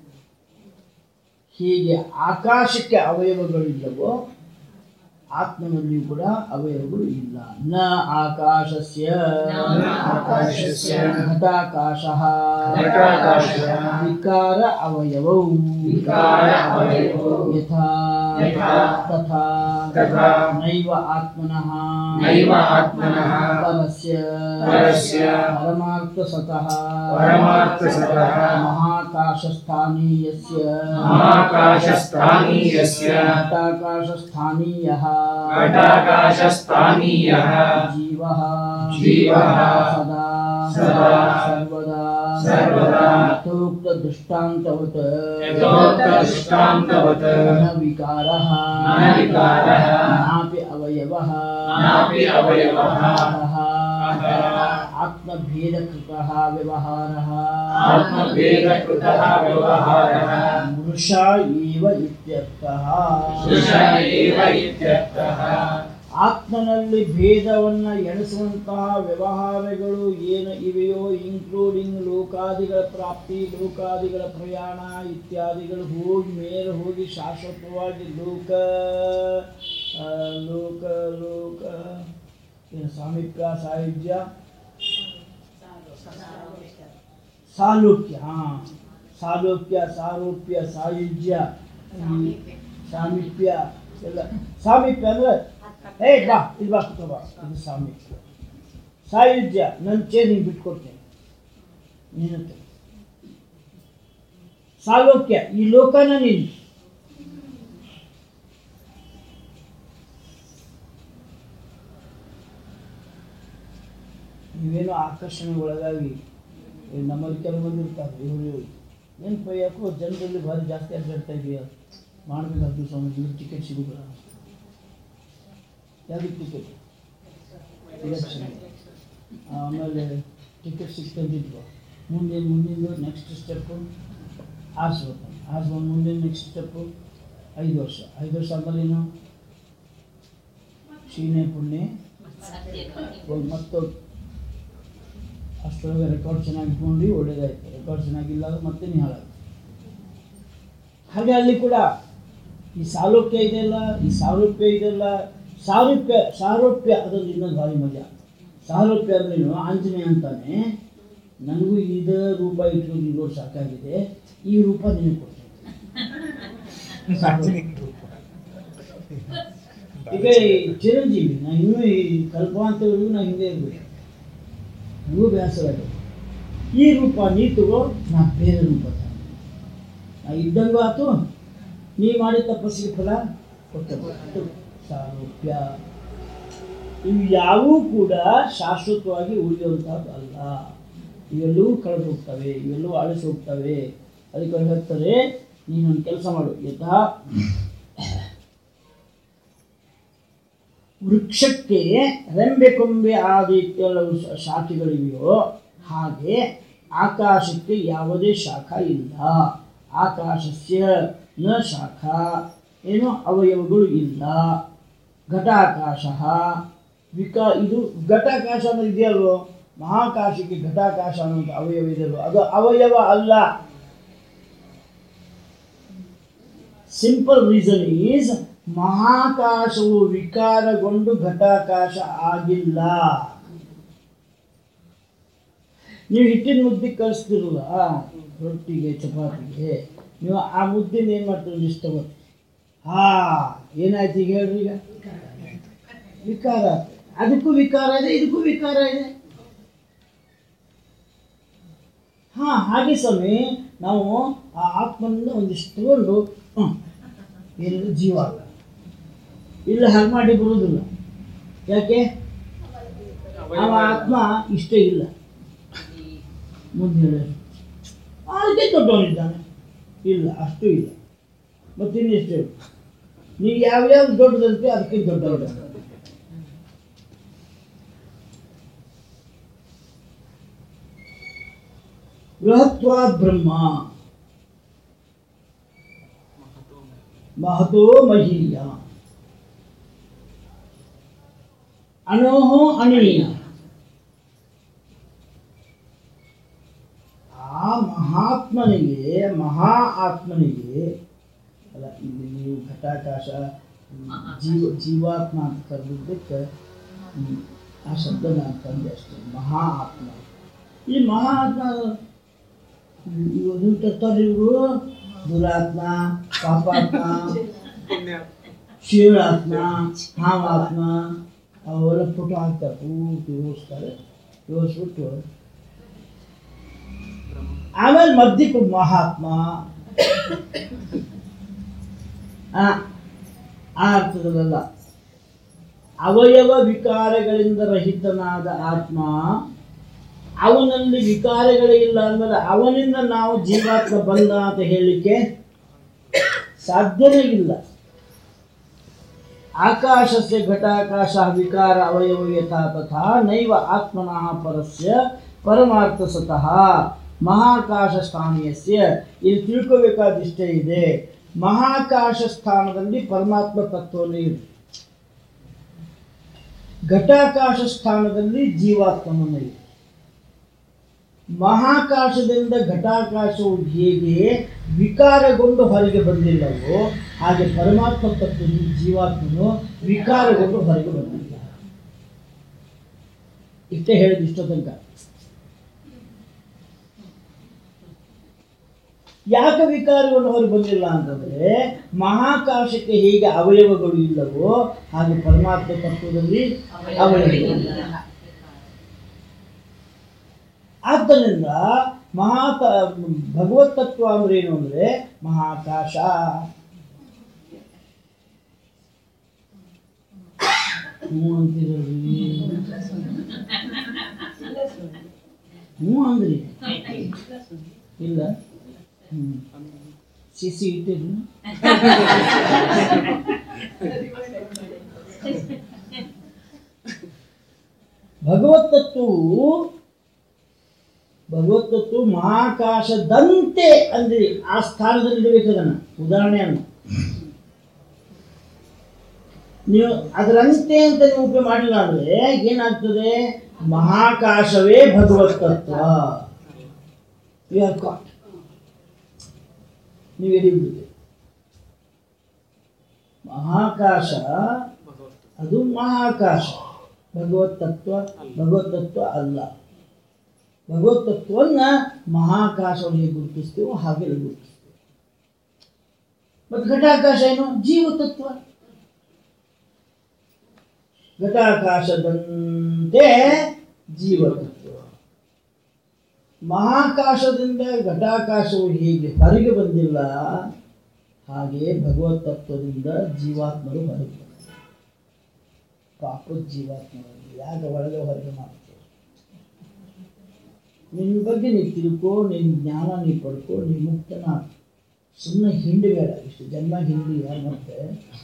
[SPEAKER 1] ಹೀಗೆ ಆಕಾಶಕ್ಕೆ ಅವಯವಗಳಿಲ್ಲವೋ ಆತ್ಮನಲ್ಲಿಯೂ ಕೂಡ ಅವಯವಗಳು ಇಲ್ಲ ನ ಆಕಾಶಸ್ಯ
[SPEAKER 2] ಆಕಾಶಸ್ಯ
[SPEAKER 1] ಘಟಾಕಾಶಃ
[SPEAKER 2] ಘಟಾಕಾಶಃ
[SPEAKER 1] ವಿಕಾರ ಅವಯವೌ
[SPEAKER 2] ವಿಕಾರ ಅವಯವೌ
[SPEAKER 1] ಯಥಾ
[SPEAKER 2] ಯಥಾ
[SPEAKER 1] ತಥಾ
[SPEAKER 2] ತಥಾ
[SPEAKER 1] ನೈವ ಆತ್ಮನಃ
[SPEAKER 2] ನೈವ ಆತ್ಮನಃ
[SPEAKER 1] ಪರಸ್ಯ
[SPEAKER 2] ಪರಸ್ಯ
[SPEAKER 1] ಪರಮಾರ್ಥಸತಃ
[SPEAKER 2] ಪರಮಾರ್ಥಸತಃ
[SPEAKER 1] ಮಹಾಕಾಶಸ್ಥಾನೀಯಸ್ಯ
[SPEAKER 2] ಮಹಾಕಾಶಸ್ಥಾನೀಯಸ್ಯ
[SPEAKER 1] ಘಟಾಕಾಶಸ್ಥಾನೀಯಃ
[SPEAKER 2] ಘಟಾಕಾಶಸ್ಥಾನೀಯಃ
[SPEAKER 1] जीवः
[SPEAKER 2] जीवः
[SPEAKER 1] सदा
[SPEAKER 2] सदा
[SPEAKER 1] सर्वदा
[SPEAKER 2] सर्वदा
[SPEAKER 1] यथोक्तदृष्टान्तवत्
[SPEAKER 2] यथोक्तदृष्टान्तवत्
[SPEAKER 1] न विकारः
[SPEAKER 2] न विकारः
[SPEAKER 1] नापि अवयवः
[SPEAKER 2] नापि अवयवः
[SPEAKER 1] अतः
[SPEAKER 2] अतः
[SPEAKER 1] आत्मभेदकृतः व्यवहारः
[SPEAKER 2] आत्मभेदकृतः व्यवहारः
[SPEAKER 1] मृषा एव इत्यर्थः
[SPEAKER 2] दृश एव इत्यर्थः
[SPEAKER 1] ಆತ್ಮನಲ್ಲಿ ಭೇದವನ್ನು ಎಣಿಸುವಂತಹ ವ್ಯವಹಾರಗಳು ಏನು ಇವೆಯೋ ಇನ್ಕ್ಲೂಡಿಂಗ್ ಲೋಕಾದಿಗಳ ಪ್ರಾಪ್ತಿ ಲೋಕಾದಿಗಳ ಪ್ರಯಾಣ ಇತ್ಯಾದಿಗಳು ಹೋಗಿ ಮೇಲೆ ಹೋಗಿ ಶಾಶ್ವತವಾಗಿ ಲೋಕ ಆ, ಲೋಕ ಲೋಕ ಏನು ಸಾಮೀಪ್ಯ ಸಾಯುಜ್ಯ ಸಾಲೋಕ್ಯ ಹಾಂ ಸಾಲೋಕ್ಯ ಸಾರೂಪ್ಯ ಸಾಯುಜ್ಯ ಈ ಸಾಮೀಪ್ಯ ಎಲ್ಲ ಸಾಮೀಪ್ಯ ಅಂದ್ರೆ ಏ ಬಾ ಇದು ಬಾ ಕುತ್ಕೋ ಬಾ ಇದು ಸಾಮೀಪ್ಯ ಸಾಯುಜ್ಯ ನನ್ನ ಚೇರ್ ಹಿಂಗೆ ಬಿಟ್ಕೊಡ್ತೇನೆ ನೀನಂತೆ ಸಾಲೋಕ್ಯ ಈ ಲೋಕನ ನೀನು ನೀವೇನೋ ಆಕರ್ಷಣೆ ಒಳಗಾಗಿ ಈ ನಮ್ಮಲ್ಲಿ ಕೆಲವೊಂದು ಇರ್ತಾರೆ ಇವರು ಏನಪ್ಪ ಯಾಕೋ ಜನರಲ್ಲಿ ಭಾರಿ ಜಾಸ್ತಿ ಅಡ್ಡಾಡ್ತಾ ಇದೆಯಾ ಮಾಡಬೇಕಾದ್ರು ಸ್ವಾಮಿ ಇವ್ರ ಟಿಕೆಟ್ ಸಿಗುದಿಲ್ಲ ಯಾವ್ದು ಟಿಕೆಟ್ ಎಲೆಕ್ಷನ್ ಆಮೇಲೆ ಟಿಕೆಟ್ ಸಿಕ್ತಂದಿದ್ವು ಮುಂದೆ ಮುಂದಿನ ನೆಕ್ಸ್ಟ್ ಸ್ಟೆಪ್ಪು ಆರಿಸ್ಬೇಕು ಆರಿಸ್ಕೊಂಡು ಮುಂದಿನ ನೆಕ್ಸ್ಟ್ ಸ್ಟೆಪ್ಪು ಐದು ವರ್ಷ ಐದು ವರ್ಷ ಆದ್ಮೇಲೆ ಏನು ಶೀನೆ ಪುಣ್ಯ ಹೋಗಿ ಮತ್ತೆ ಅಷ್ಟರೊಳಗೆ ರೆಕಾರ್ಡ್ ಚೆನ್ನಾಗಿ ಇಟ್ಕೊಂಡು ಒಳ್ಳೇದಾಯ್ತು ರೆಕಾರ್ಡ್ ಚೆನ್ನಾಗಿಲ್ಲ ಅಂದ್ರೆ ಮತ್ತೆ ನೀವು ಹಾಳಾಗುತ್ತೆ ಹಾಗೆ ಅಲ್ಲಿ ಕೂಡ ಈ ಸಾಲೋಕ್ಯ ಇದೆಯಲ್ಲ ಈ ಸಾರೂಪ್ಯ ಇದೆಯಲ್ಲ ಸಾರೂಪ್ಯ ಸಾರೂಪ್ಯ ಅದೊಂದು ಇನ್ನೊಂದು ಭಾರಿ ಮಜಾ ಸಾರೂಪ್ಯ ಅಂದ್ರೇನು ಆಂಜನೇಯ ಅಂತಾನೆ ನನಗೂ ಇದ ರೂಪ ಇಟ್ಕೊಂಡು ಇರೋದು ಸಾಕಾಗಿದೆ ಈ ರೂಪ ನಿನಗೆ ಕೊಡ್ತೀನಿ ಈಗ ಈ ಚಿರಂಜೀವಿ ನಾ ಇನ್ನೂ ಈ ಕಲ್ಪಾಂತವರೆಗೂ ನಾ ಹಿಂದೆ ಇರಬೇಕು ನನಗೂ ಬೇಸರ ಈ ರೂಪ ನೀ ತಗೋ ನಾ ಬೇರೆ ರೂಪ ತಗೊಂಡೆ. ನಾ ಇದ್ದಂಗೂ ಆತು ನೀ ಮಾಡಿದ ತಪಸ್ಸಿಗೆ ಫಲ ಕೊಟ್ಟು ಸಾರೂಪ್ಯ ಇವು ಯಾವೂ ಕೂಡ ಶಾಶ್ವತವಾಗಿ ಉಳಿಯುವಂಥದ್ದು ಅಲ್ಲ ಇವೆಲ್ಲವೂ ಕಳೆದು ಹೋಗ್ತವೆ ಇವೆಲ್ಲವೂ ಅಳಿಸಿ ಹೋಗ್ತವೆ ಅದಕ್ಕೆ ಅವ್ರು ಹೇಳ್ತಾರೆ ನೀನೊಂದು ಕೆಲಸ ಮಾಡು ಯಥಾ ವೃಕ್ಷಕ್ಕೆ ರೆಂಬೆ ಕೊಂಬೆ ಆದಿ ಕೆಲವು ಶ- ಶಾಖೆಗಳಿವೆಯೋ ಹಾಗೆ ಆಕಾಶಕ್ಕೆ ಯಾವುದೇ ಶಾಖ ಇಲ್ಲ ಆಕಾಶಸ್ಯ ನ ಶಾಖ ಏನು ಅವಯವಗಳು ಇಲ್ಲ ಘಟಾಕಾಶ ವಿಕಾ ಇದು ಘಟಾಕಾಶ ಅನ್ನೋದು ಇದೆಯಲ್ವೋ ಮಹಾಕಾಶಕ್ಕೆ ಘಟಾಕಾಶ ಅನ್ನೋದು ಅವಯವ ಇದೆಯಲ್ವೋ ಅದು ಅವಯವ ಅಲ್ಲ ಸಿಂಪಲ್ ರೀಸನ್ ಈಸ್ ಮಹಾಕಾಶವು ವಿಕಾರಗೊಂಡು ಘಟಾಕಾಶ ಆಗಿಲ್ಲ ನೀವು ಹಿಟ್ಟಿನ ಮುದ್ದೆ ಕಳಿಸ್ತಿರಲ್ಲ ರೊಟ್ಟಿಗೆ ಚಪಾತಿಗೆ ನೀವು ಆ ಮುದ್ದಿನ ಏನು ಮಾಡ್ತೀರಿ ಒಂದಿಷ್ಟು ತಗೋತೀರಿ ಹಾ ಏನಾಯ್ತು ಈಗ ಹೇಳ್ರಿ ಈಗ ವಿಕಾರ ಅದಕ್ಕೂ ವಿಕಾರ ಇದೆ ಇದಕ್ಕೂ ವಿಕಾರ ಇದೆ ಹಾ ಹಾಗೆ ಸ್ವಾಮಿ ನಾವು ಆ ಆತ್ಮನಿಂದ ಒಂದಿಷ್ಟು ತಗೊಂಡು ಹ್ಮ್, ಏನಿದೆ ಜೀವ ಇಲ್ಲ ಹಾಗೆ ಮಾಡಿ ಬರುವುದಿಲ್ಲ ಯಾಕೆ ಅವ ಆತ್ಮ ಇಷ್ಟ ಇಲ್ಲ ಮುಂದೆ ಹೇಳೋದು ಅದಕ್ಕೆ ದೊಡ್ಡವನಿದ್ದಾನೆ ಇಲ್ಲ ಅಷ್ಟು ಇಲ್ಲ ಮತ್ತೆ ಇನ್ನೆಷ್ಟು ಹೇಳು ನೀವು ಯಾವ್ಯಾವ್ದು ದೊಡ್ಡದಂತೆ ಅದಕ್ಕೆ ದೊಡ್ಡವನಿದ್ದಾನೆ ಬೃಹತ್ವಾದ್ ಬ್ರಹ್ಮ ಮಹತೋ ಮಹೀಯ ಅಣೋಹೋ ಅಣೀಯ ಆ ಮಹಾತ್ಮನಿಗೆ ಮಹಾ ಆತ್ಮನಿಗೆ ಅಲ್ಲ ಇಲ್ಲಿ ನೀವು ಘಟಾಕಾಶ ಹ್ಮ್, ಜೀವ ಜೀವಾತ್ಮ ಅಂತ ಕರೆದಿದ್ದಕ್ಕೆ ಹ್ಮ್, ಆ ಶಬ್ದ ನಾನು ತಂದೆ ಅಷ್ಟೇ ಮಹಾ ಆತ್ಮ ಈ ಮಹಾ ಆತ್ಮ ಇವರು ತರ್ತಾರೆ ಇವರು ದುರಾತ್ಮ ಪಾಪಾತ್ಮ
[SPEAKER 4] ಪುಣ್ಯ
[SPEAKER 1] ಶಿವರಾತ್ಮ ಹಾವಾತ್ಮ ಅವೆಲ್ಲ ಫೋಟೋ ಹಾಕ್ತಾರೆ ಪೂರ್ತಿ ಓದಿಸ್ತಾರೆ ಓದಿಸ್ಬಿಟ್ಟು ಆಮೇಲೆ ಮಧ್ಯಕ್ಕೆ ಮಹಾತ್ಮ ಆ ಆ ಅರ್ಥದಲ್ಲ ಅವಯವ ವಿಕಾರಗಳಿಂದ ರಹಿತನಾದ ಆತ್ಮ ಅವನಲ್ಲಿ ವಿಕಾರಗಳೇ ಇಲ್ಲ ಅಂದಮೇಲೆ ಅವನಿಂದ ನಾವು ಜೀವಾತ್ಮ ಬಂದ ಅಂತ ಹೇಳಲಿಕ್ಕೆ ಸಾಧ್ಯವೇ ಇಲ್ಲ ಆಕಾಶಸ್ಯ ಘಟಾಕಾಶ ವಿಕಾರ ಅವಯವ ಯಥಾ ತಥಾ ನೈವ ಆತ್ಮನಃ ಪರಸ್ಯ ಪರಮಾರ್ಥ ಸತಃ ಮಹಾಕಾಶ ಸ್ಥಾನೀಯಸ್ಯ ಇಲ್ಲಿ ತಿಳ್ಕೋಬೇಕಾದಿಷ್ಟೇ ಇದೆ ಮಹಾಕಾಶ ಸ್ಥಾನದಲ್ಲಿ ಪರಮಾತ್ಮ ತತ್ವನೇ ಇದೆ ಘಟಾಕಾಶ ಸ್ಥಾನದಲ್ಲಿ ಜೀವಾತ್ಮನ ಇದೆ ಮಹಾಕಾಶದಿಂದ ಘಟಾಕಾಶವು ಹೇಗೆ ವಿಕಾರಗೊಂಡು ಹೊರಗೆ ಬಂದಿಲ್ಲವೋ ಹಾಗೆ ಪರಮಾತ್ಮ ತತ್ವನು ಜೀವಾತ್ಮನು ವಿಕಾರಗೊಂಡು ಹೊರಗೆ ಬಂದಿಲ್ಲ ಇಷ್ಟೇ ಹೇಳಿದ ಇಷ್ಟೋ ತನಕ ಯಾಕೆ ವಿಕಾರಗೊಂಡು ಹೊರಗೆ ಬಂದಿಲ್ಲ ಅಂತಂದ್ರೆ ಮಹಾಕಾಶಕ್ಕೆ ಹೇಗೆ ಅವಯವಗಳು ಇಲ್ಲವೋ ಹಾಗೆ ಪರಮಾತ್ಮ ತತ್ವದಲ್ಲಿ ಅವಯವಗಳಿಲ್ಲ ಆದ್ದರಿಂದ ಮಹಾಕ ಭಗವತ್ ತತ್ವ ಅಂದ್ರೆ ಏನು ಅಂದ್ರೆ ಮಹಾಕಾಶ ಹ್ಞೂ ಅಂತೀರಲ್ರಿ ಹ್ಞೂ ಅಂದ್ರಿ ಇಲ್ಲ ಹ್ಞೂ ಸಿಸಿ ಇಟ್ಟಿರಿ ಭಗವತ್ ತತ್ವವು ಭಗವತ್ ತತ್ವ ಮಹಾಕಾಶದಂತೆ ಅಂದ್ರೆ ಆ ಸ್ಥಾನದಲ್ಲಿ ಇಡಬೇಕು ಅದನ್ನು ಉದಾಹರಣೆಯನ್ನು ನೀವು ಅದರಂತೆ ಅಂತ ನೀವು ಉಪಯೋಗ ಮಾಡಿಲ್ಲ ಅಂದ್ರೆ ಏನಾಗ್ತದೆ ಮಹಾಕಾಶವೇ ಭಗವತ್ ತತ್ವ ಯು ಆರ್ ಕಾಟ್ ನೀವು ಹಿಡಿಬಿಡುತ್ತೆ ಮಹಾಕಾಶ ಅದು ಮಹಾಕಾಶ ಭಗವತ್ ತತ್ವ ಭಗವತ್ ತತ್ವ ಅಲ್ಲ ಭಗವತ್ ತತ್ವವನ್ನ ಮಹಾಕಾಶವನ್ನು ಹೇಗೆ ಗುರುತಿಸ್ತೇವೋ ಹಾಗೆ ಇಲ್ಲಿ ಗುರುತಿಸ್ತೇವೆ ಮತ್ತು ಘಟಾಕಾಶ ಏನು ಜೀವ ತತ್ವ ಘಟಾಕಾಶದಂತೆ ಜೀವ ತತ್ವ ಮಹಾಕಾಶದಿಂದ ಘಟಾಕಾಶವು ಹೇಗೆ ಹೊರಗೆ ಬಂದಿಲ್ಲ ಹಾಗೆ ಭಗವತ್ ತತ್ವದಿಂದ ಜೀವಾತ್ಮರು ಹೊರಗೆ ಬಂದಿಲ್ಲ ಪಾಪದ ಜೀವಾತ್ಮರು ಯಾಕೆ ಒಳಗೆ ಹೊರಗೆ ಮಾಡ್ತೇವೆ ನಿನ್ನ ಬಗ್ಗೆ ನೀನು ತಿಳ್ಕೋ ನಿನ್ನ ಜ್ಞಾನ ನೀ ಪಡ್ಕೋ ನೀ ಮುಕ್ತನ ಸುಮ್ಮನೆ ಹಿಂಡಬೇಡ ಇಷ್ಟು ಜನ್ಮ ಹಿಂಡಿ ಯಾರು ಮಾಡ್ತಾರೆ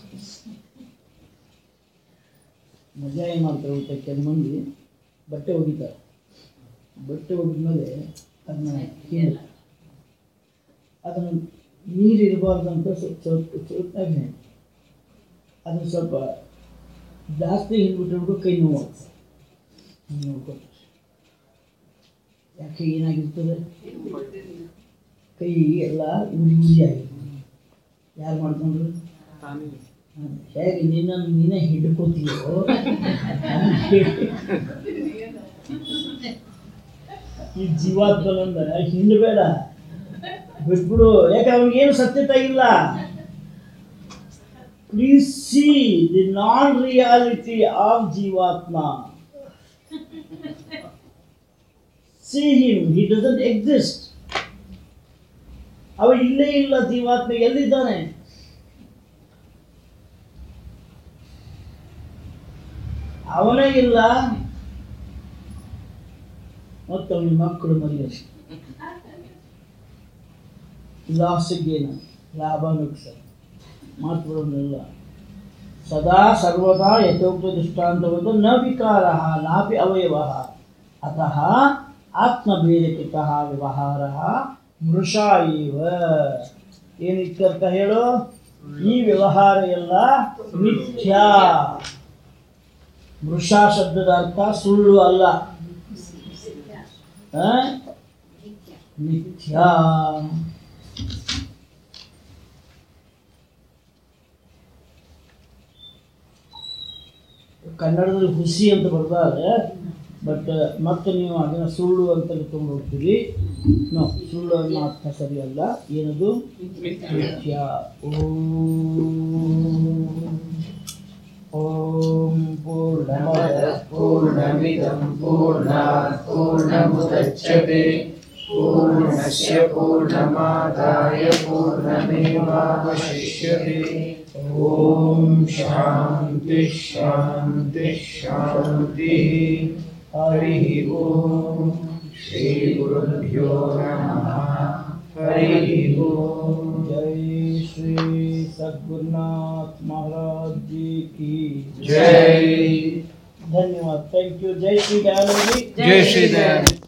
[SPEAKER 1] ಮಜಾ ಏನು ಮಾಡ್ತಾರೆ ಗೊತ್ತಾ ಕೆಲವು ಮಂದಿ ಬಟ್ಟೆ ಒಗಿತಾರೆ ಬಟ್ಟೆ ಒಗಿದ್ಮೇಲೆ ಅದನ್ನ ಹಿಂಡ ಅದನ್ನು ನೀರು ಇರಬಾರ್ದು ಅಂತ ಸ್ವಲ್ಪ ಸ್ವಲ್ಪ ಸ್ವಲ್ಪ ಅದನ್ನು ಸ್ವಲ್ಪ ಜಾಸ್ತಿ ಹಿಂಡ್ಬಿಟ್ಟು ಕೈ ನೋವು ಆಗ್ತದೆ ಹಿಂಗೆ ನೋಡ್ಕೊತಾರೆ ಯಾಕೆ ಏನಾಗಿರ್ತದೆ ಕೈ ಎಲ್ಲ ಉರಿ ಉರಿ ಆಗಿರ್ತದೆ ಯಾರು ಮಾಡ್ಕೊಂಡ್ರು
[SPEAKER 4] ತಾನೇ
[SPEAKER 1] ಹ್ಮ್. ಹೇಗೆ ನಿನ್ನನ್ನು ನೀನೇ ಹಿಡ್ಕೋತೀಯೋ ಈ ಜೀವಾತ್ಮನಂದ ಹಿಂಡಬೇಡ ಬಿಟ್ಬಿಡು ಯಾಕೆ ಅವ್ನಿಗೇನು ಸತ್ಯತೆ ಇಲ್ಲ please see the non reality of ಜೀವಾತ್ಮ see him he doesn't exist ಅವ ಇಲ್ಲೇ ಇಲ್ಲ ಜೀವಾತ್ಮ ಎಲ್ಲಿದ್ದಾನೆ ಅವನೇ ಇಲ್ಲ ಮತ್ತು ಅವನ ಮಕ್ಕಳು ಮರಿಯರು ಲಾಸಿಗೇನು ಲಾಭ ನುಕ್ಸ ಮಾತುಗಳನ್ನೆಲ್ಲ ಸದಾ ಸರ್ವದಾ ಯಥೋಕ್ತ ದೃಷ್ಟಾಂತವನ್ನು ನ ವಿಕಾರ ನಾಪಿ ಅವಯವ ಅತಃ ಆತ್ಮಭೇದಕೃತ ವ್ಯವಹಾರ ಮೃಷಾ ಇವ ಏನು ಇತ್ಯರ್ಥ ಹೇಳು ಈ ವ್ಯವಹಾರ ಎಲ್ಲ ಮಿಥ್ಯಾ ಮೃಷಾ ಶಬ್ದದ ಅರ್ಥ ಸುಳ್ಳು ಅಲ್ಲ ಆ? ಮಿಥ್ಯಾ ಕನ್ನಡದಲ್ಲಿ ಹುಸಿ ಅಂತ ಬರ್ತಾರೆ ಬಟ್ ಮತ್ತೆ ನೀವು ಅದನ್ನು ಸುಳ್ಳು ಅಂತ ತಗೊಂಡು ಹೋಗ್ತೀರಿ ನೋ ಸುಳ್ಳು ಅನ್ನೋ ಅರ್ಥ ಸರಿಯಲ್ಲ ಏನದು ಮಿಥ್ಯಾ ಓಂ ಓಂ ಪೂರ್ಣಮದ
[SPEAKER 2] पूर्णमिदं पूर्णात् पूर्णमुदच्छते पूर्णस्य पूर्णमादाय पूर्णमेवावशिष्यते ॐ शान्तिः शान्तिः शान्तिः हरिः ॐ श्रीगुरुभ्यो नमः हरिः ॐ
[SPEAKER 1] जय श्री सद्गुरुनाथ महाराज जी की
[SPEAKER 2] जय
[SPEAKER 1] धन्यवाद थैंक यू जय श्री दयानंद जी
[SPEAKER 4] जय श्री दयानंद।